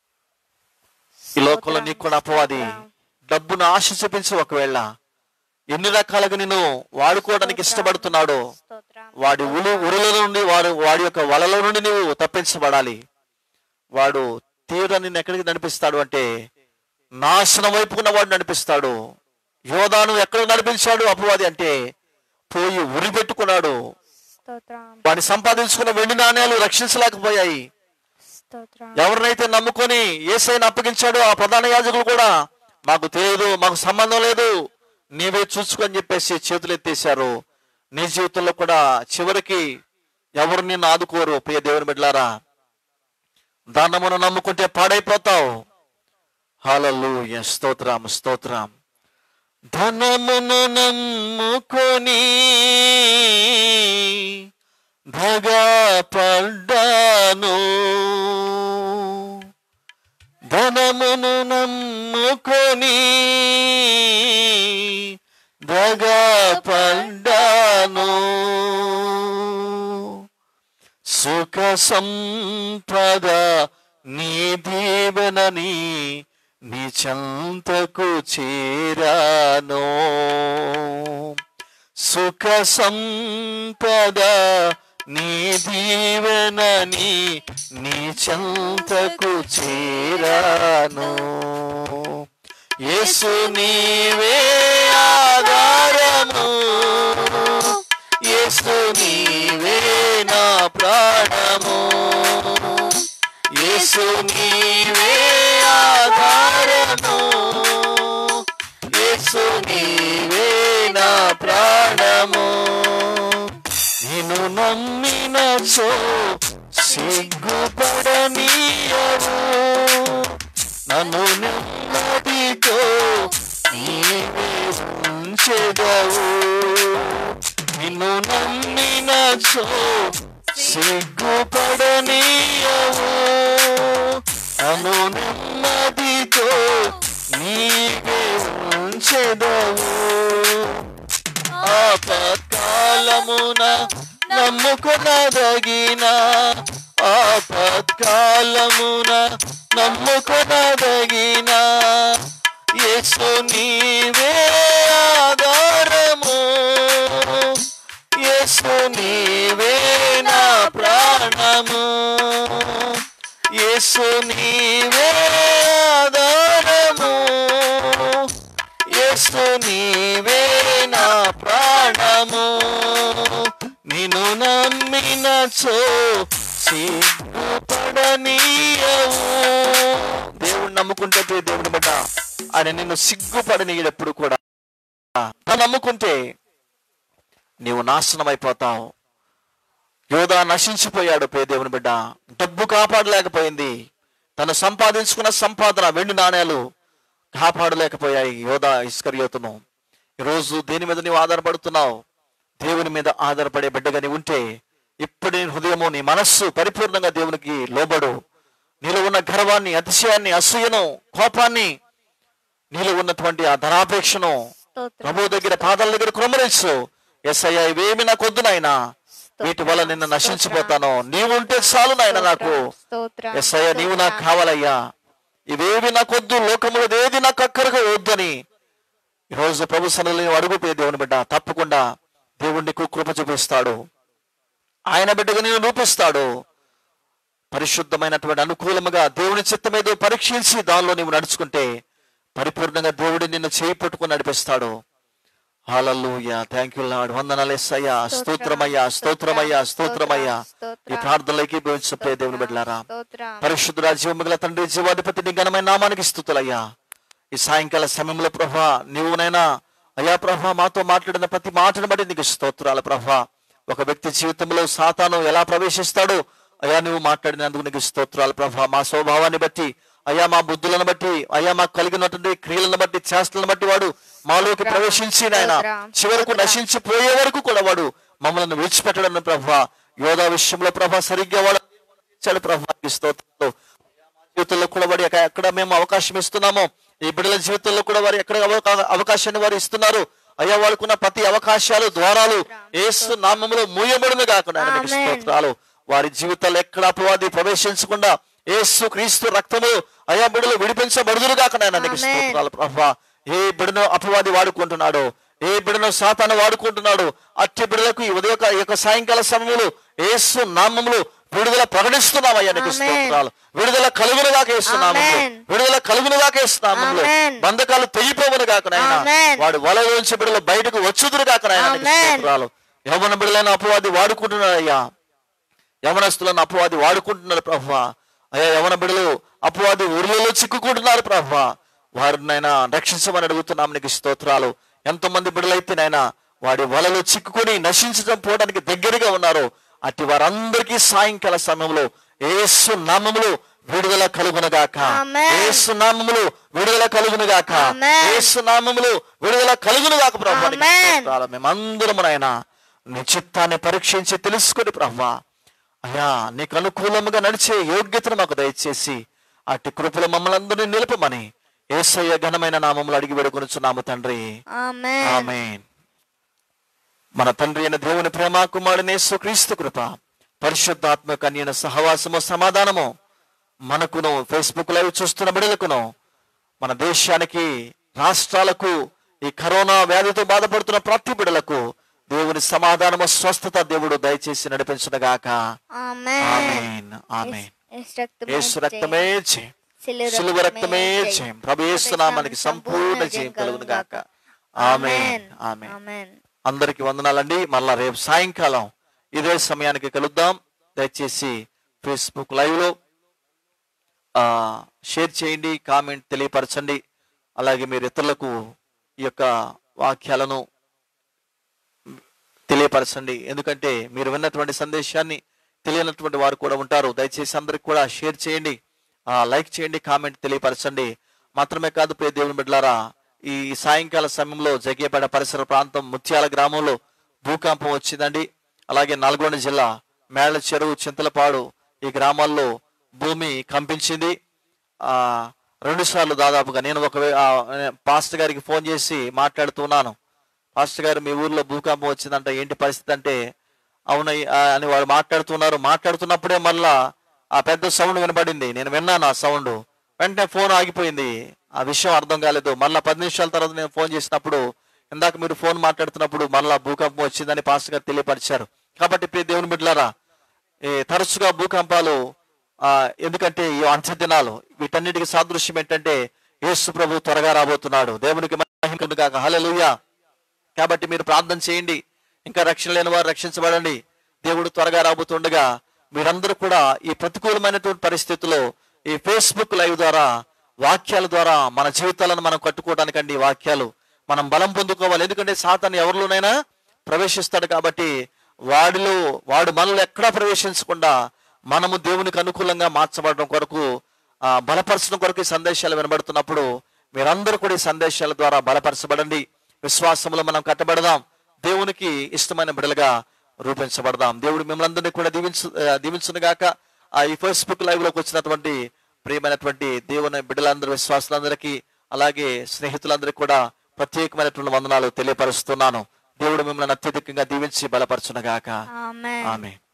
ఈ లోకంలో నీకు కూడా అపవాది డబ్బును ఆశ చూపించి ఒకవేళ ఎన్ని రకాలుగా నిన్ను వాడుకోవడానికి ఇష్టపడుతున్నాడో స్తోత్రం వాడి ఉలు ఉరుల నుండి వాడు వాడి యొక్క వలలో నుండి నువ్వు తప్పించబడాలి వాడు తీవ్ర నిన్ను ఎక్కడికి నడిపిస్తాడు అంటే నాశనం వైపుకున్న వాడు నడిపిస్తాడు యోధాను ఎక్కడ నడిపించాడు అపవాది అంటే పోయి ఉరి పెట్టుకున్నాడు స్తోత్రం వాడిని సంపాదించుకున్న వెండి నాణ్యాలు రక్షించలేకపోయాయి స్తోత్రం ఎవరినైతే నమ్ముకొని ఏసైని అప్పగించాడో ఆ ప్రధాన యాజకులు కూడా మాకు తెలియదు మాకు సంబంధం లేదు నీవే చూసుకొని చెప్పేసి చేతులు ఎత్తేశారు నీ జీవితంలో కూడా చివరికి ఎవరు నిన్ను ఆదుకోరు ప్రియ దేవుని బిడ్డలారా దానమును నమ్ముకుంటే పాడైపోతావు హాలలు స్తోత్రం స్తోత్రం ధనమును నమ్ముకొని భగా పడ్డాను ధనమును నమ్ముకొని భగా పడ్డాను సుఖ సంపద నీ దీవెనని నీ చెంతకు చేరాను సుఖ సంపద నీ దీవెనని నీ చెంతకు చేరాను యేసు నీవే ఆధారము యేసు నీవే నా ప్రాణము యేసు నీవే ఆధారము యేసు నీవే నా ప్రాణము నిన్ను నమ్మినచో సిగ్గుపడనీయవు నన్ను నెమ్మదితో నీవే ఉంచెదవు నిన్ను నమ్మినచో సిగ్గుపడనీయవు నన్ను నెమ్మదితో నీవే ఉంచెదవు ఆపత్కాలమున నమ్ముకొనదగిన ఆపత్కాలమున నమ్ముకొనదగిన యేసు నీవే ఆధారము యేసు నీవే నా ప్రాణము యేసు నీవే ఆధారము యేసు నీవే ఉన్నచో సిగ్గుపడనీయవు దేవుణ్ణి నమ్ముకుంటే ప్రియ దేవుని బిడ్డ ఆయన నిన్ను సిగ్గుపడనీయడు ఎప్పుడు కూడా నువ్వు నమ్ముకుంటే నీవు నాశనం అయిపోతావు యోధా నశించిపోయాడు ప్రియ దేవుని బిడ్డ డబ్బు కాపాడలేకపోయింది తను సంపాదించుకున్న సంపాదన వెండి నాణేలు కాపాడలేకపోయాయి యోధా ఇస్కరియోతును ఈరోజు దేని మీద నీవు ఆధారపడుతున్నావు దేవుని మీద ఆధారపడే బిడ్డగా నీవు ఉంటే ఇప్పుడు నీ హృదయము నీ మనస్సు పరిపూర్ణంగా దేవునికి లోబడు నీలో ఉన్న గర్వాన్ని అతిశయాన్ని అసూయను కోపాన్ని నీలో ఉన్నటువంటి ఆ ధనాపేక్షను స్తోత్రం ప్రభు దగ్గర పాదాల దగ్గర కురమరించు ఎస్ఐ ఇవేమి నాకు వద్దు నాయనా వీటి వల్ల నిన్ను నశించిపోతాను నీవు ఉంటే చాలు నాయన నాకు స్తోత్రం ఎస్ఐ నీవు నాకు కావాలయ్యా ఇవేవి నాకు వద్దు లోకములో ఏది నాకు అక్కరగా వద్దని ఈరోజు ప్రభు సన్నిధిలో అడుగుపోయే దేవుని బిడ్డ తప్పకుండా దేవుడు నీకు కృప చూపిస్తాడు ఆయన బిడ్డగా నేను రూపిస్తాడు పరిశుద్ధమైనటువంటి అనుకూలముగా దేవుని చిత్తమేదో పరీక్షించి దానిలో నీవు నడుచుకుంటే పరిపూర్ణంగా దేవుడు నిన్ను చేయి పట్టుకుని నడిపిస్తాడు హాలూయా థ్యాంక్ యూ లాడ్ వందనాలేసయ్యా స్తోత్రమయ్యా స్తోత్రమయ్యా స్తోత్రమయ్యా ఈ ప్రార్థనలోకి భవించే దేవుని బిడ్డలారా స్తోత్రం పరిశుద్ధుడా జీవముగల తండ్రి జీవాధిపతి నీ ఘనమైన నామానికి స్థుతులయ్యా ఈ సాయంకాల సమయంలో ప్రభా నీవునైనా అయ్యా ప్రభా మాతో మాట్లాడిన ప్రతి మాటను బట్టి నీకు స్తోత్రాల ప్రభా ఒక వ్యక్తి జీవితంలో సాతాను ఎలా ప్రవేశిస్తాడో అయ్యా నువ్వు మాట్లాడినందుకు నీకు స్తోత్రాలు ప్రభా మా స్వభావాన్ని బట్టి అయ్యా మా బుద్ధులను బట్టి అయ్యా మాకు కలిగినటువంటి క్రియలను బట్టి చేష్టలను బట్టి వాడు మాలోకి ప్రవేశించి నాయన చివరకు నశించిపోయే వరకు కూడా వాడు మమ్మల్ని విడిచిపెట్టడం ప్రభా యోధా విషయంలో ప్రభా సరిగ్గా వాడు చాలు ప్రభా నీకు స్తోత్రాలు జీవితంలో కూడా వారు ఎక్క- ఎక్కడ మేము అవకాశం ఇస్తున్నామో ఈ బిడ్డల జీవితంలో కూడా వారు ఎక్కడ అవకా- అవకాశాన్ని వారు ఇస్తున్నారు అయ్యా వాళ్ళకున్న ప్రతి అవకాశాలు ద్వారాలు ఏసు నామములో మూయబడిన కాకుండా ఆయనకు ఆమేన్. స్తోత్రాలు వారి జీవితాల్లో ఎక్కడ అపవాది ప్రవేశించకుండా ఏసు క్రీస్తు రక్తము అయ్యా బిడ్డలు విడిపించబడుదురు కాకుండా ఆయనకు ఆమేన్. స్తోత్రాలు ప్రభా ఏ బిడ్డను అపవాది వాడుకుంటున్నాడో ఏ బిడ్డను సాతాను వాడుకుంటున్నాడు అట్టి బిడ్డలకు ఈ ఉదయ ఈ యొక్క సాయంకాల సమయంలో ఏసు నామములు విడుదల ప్రకటిస్తున్నామయ్యా నీకు ఆమేన్. స్తోత్రాలు విడుదల కలుగునుగా కేస్తున్నాము ఆమేన్. విడుదల కలుగునుగా కేస్తున్నాము ఆమేన్. బంధకాలు తెగిపోవును కాక నాయన ఆమేన్. వాడు వలలోంచి బిడ్డలు బయటకు వచ్చుదురు కాక నాయన నీకు ఆమేన్. స్తోత్రాలు యవన బిడ్డలైన అపవాది వాడుకుంటున్నాడయ్యా యవనస్తులను అపవాది వాడుకుంటున్నారు ప్రభు అయ్యా యవన బిడ్డలు అపవాది ఊర్లలో చిక్కుకుంటున్నారు ప్రభు వారినైనా రక్షించమని అడుగుతున్నాం నీకు స్తోత్రాలు ఎంతమంది బిడ్డలైతే నాయన వాడి వలలో చిక్కుకొని నశించడం పోవడానికి దగ్గరగా ఉన్నారు అట్టి వారందరికీ సాయంకాల సమయంలో ఏసు నామములు విడుదల కలుగునగాక ఆమేన్. ఏసు నామములు విడుదల కలుగునుగాక ఆమేన్. ఏసు నామములు విడుదల కలుగునుగాక ప్రభు ఆమేన్. మేమందరము నాయన నీ చిత్తాన్ని పరీక్షించి తెలుసుకొని ప్రభా అయ్యా నీకు అనుకూలముగా నడిచే యోగ్యతను మాకు దయచేసి అట్టి కృపలు మమ్మల్ని అందరినీ నిలుపమని ఏసయ్య ఘనమైన నామములు అడిగి వేడుకొనుచున్నాము తండ్రి ఆమేన్ ఆమేన్ మన తండ్రి అయిన దేవుని ప్రేమ కుమారుని క్రీస్తు కృప పరిశుద్ధాత్మ కన్యన సహవాసము సమాధానము మనకును ఫేస్బుక్ లైవ్ చూస్తున్న బిడ్డలకును మన దేశానికి రాష్ట్రాలకు ఈ కరోనా వ్యాధితో బాధపడుతున్న ప్రతి బిడ్డలకు దేవుని సమాధానము స్వస్థత దేవుడు దయచేసి నడిపించునగాక ఆమేన్ ఆమేన్ ఆమేన్ యేసు రక్తమే యేసు రక్తమే జయం శిలువ శిలువ రక్తమే జయం ప్రభు యేసునామానికి సంపూర్ణ జయం కలుగును గాక ఆమేన్ ఆమేన్ ఆమేన్ అందరికి వందనాలండి మళ్ళా రేపు సాయంకాలం ఇదే సమయానికి కలుద్దాం దయచేసి ఫేస్బుక్ లైవ్ లో ఆ, షేర్ చేయండి కామెంట్ తెలియపరచండి అలాగే మీరు ఇతరులకు ఈ యొక్క వాక్యాలను తెలియపరచండి ఎందుకంటే మీరు విన్నటువంటి సందేశాన్ని తెలియనటువంటి వారు కూడా ఉంటారు దయచేసి అందరికి కూడా షేర్ చేయండి ఆ, లైక్ చేయండి కామెంట్ తెలియపరచండి మాత్రమే కాదు ప్రియ దేవుని బిడ్డలారా ఈ సాయంకాల సమయంలో జగ్గేపేట పరిసర ప్రాంతం ముత్యాల గ్రామంలో భూకంపం వచ్చిందండి అలాగే నల్గొండ జిల్లా మేళ్ల చెరువు చింతలపాడు ఈ గ్రామాల్లో భూమి కంపించింది ఆ రెండు సార్లు దాదాపుగా నేను ఒక పాస్టర్ గారికి ఫోన్ చేసి మాట్లాడుతున్నాను పాస్టర్ గారు మీ ఊర్లో భూకంపం వచ్చిందంట ఏంటి పరిస్థితి అంటే అవునయ్య ఆ, అని వాడు మాట్లాడుతున్నారు మాట్లాడుతున్నప్పుడే మళ్ళా ఆ పెద్ద సౌండ్ వినబడింది నేను విన్నాను ఆ సౌండ్ వెంటనే ఫోన్ ఆగిపోయింది ఆ విషయం అర్థం కాలేదు మళ్ళా పది నిమిషాల తర్వాత నేను ఫోన్ చేసినప్పుడు ఇందాక మీరు ఫోన్ మాట్లాడుతున్నప్పుడు మళ్ళా భూకంపం వచ్చిందని పాస్టర్ గారు తెలియపరిచారు కాబట్టి ప్రియ దేవుని బిడ్డలారా ఈ తరచుగా భూకంపాలు ఆ ఎందుకంటే ఈ అంత్య దినాలు వీటన్నిటికి సాదృశ్యం ఏంటంటే యేసు ప్రభు త్వరగా రాబోతున్నాడు దేవునికి మహిమ కాక హల్లెలూయా కాబట్టి మీరు ప్రార్థన చేయండి ఇంకా రక్షణ లేని వారు రక్షించబడండి దేవుడు త్వరగా రాబోతుండగా మీరందరూ కూడా ఈ ప్రతికూలమైనటువంటి పరిస్థితుల్లో ఈ ఫేస్బుక్ లైవ్ ద్వారా వాక్యాల ద్వారా మన జీవితాలను మనం కట్టుకోవడానికండి ఈ వాక్యాలు మనం బలం పొందుకోవాలి ఎందుకంటే సాతాను ఎవరిలోనైనా ప్రవేశిస్తాడు కాబట్టి వాడిలో వాడు మనలో ఎక్కడా ప్రవేశించకుండా మనము దేవునికి అనుకూలంగా మార్చబడడం కొరకు ఆ, బలపరచడం కొరకు ఈ సందేశాలు వినబడుతున్నప్పుడు మీరందరూ కూడా ఈ సందేశాల ద్వారా బలపరచబడండి విశ్వాసంలో మనం కట్టబడదాం దేవునికి ఇష్టమైన బిడలుగా రూపించబడదాం దేవుడు మిమ్మల్ని అందరినీ కూడా దీవించు ఆ, దీవించునుగాక ఆ ఈ ఫేస్బుక్ లైవ్ లోకి వచ్చినటువంటి ప్రియమైనటువంటి దేవుని బిడ్డలందరూ విశ్వాసులందరికీ అలాగే స్నేహితులందరికీ కూడా ప్రత్యేకమైనటువంటి వందనాలు తెలియపరుస్తున్నాను దేవుడు మిమ్మల్ని అత్యధికంగా దీవించి బలపరచునగాక ఆమెన్ ఆమె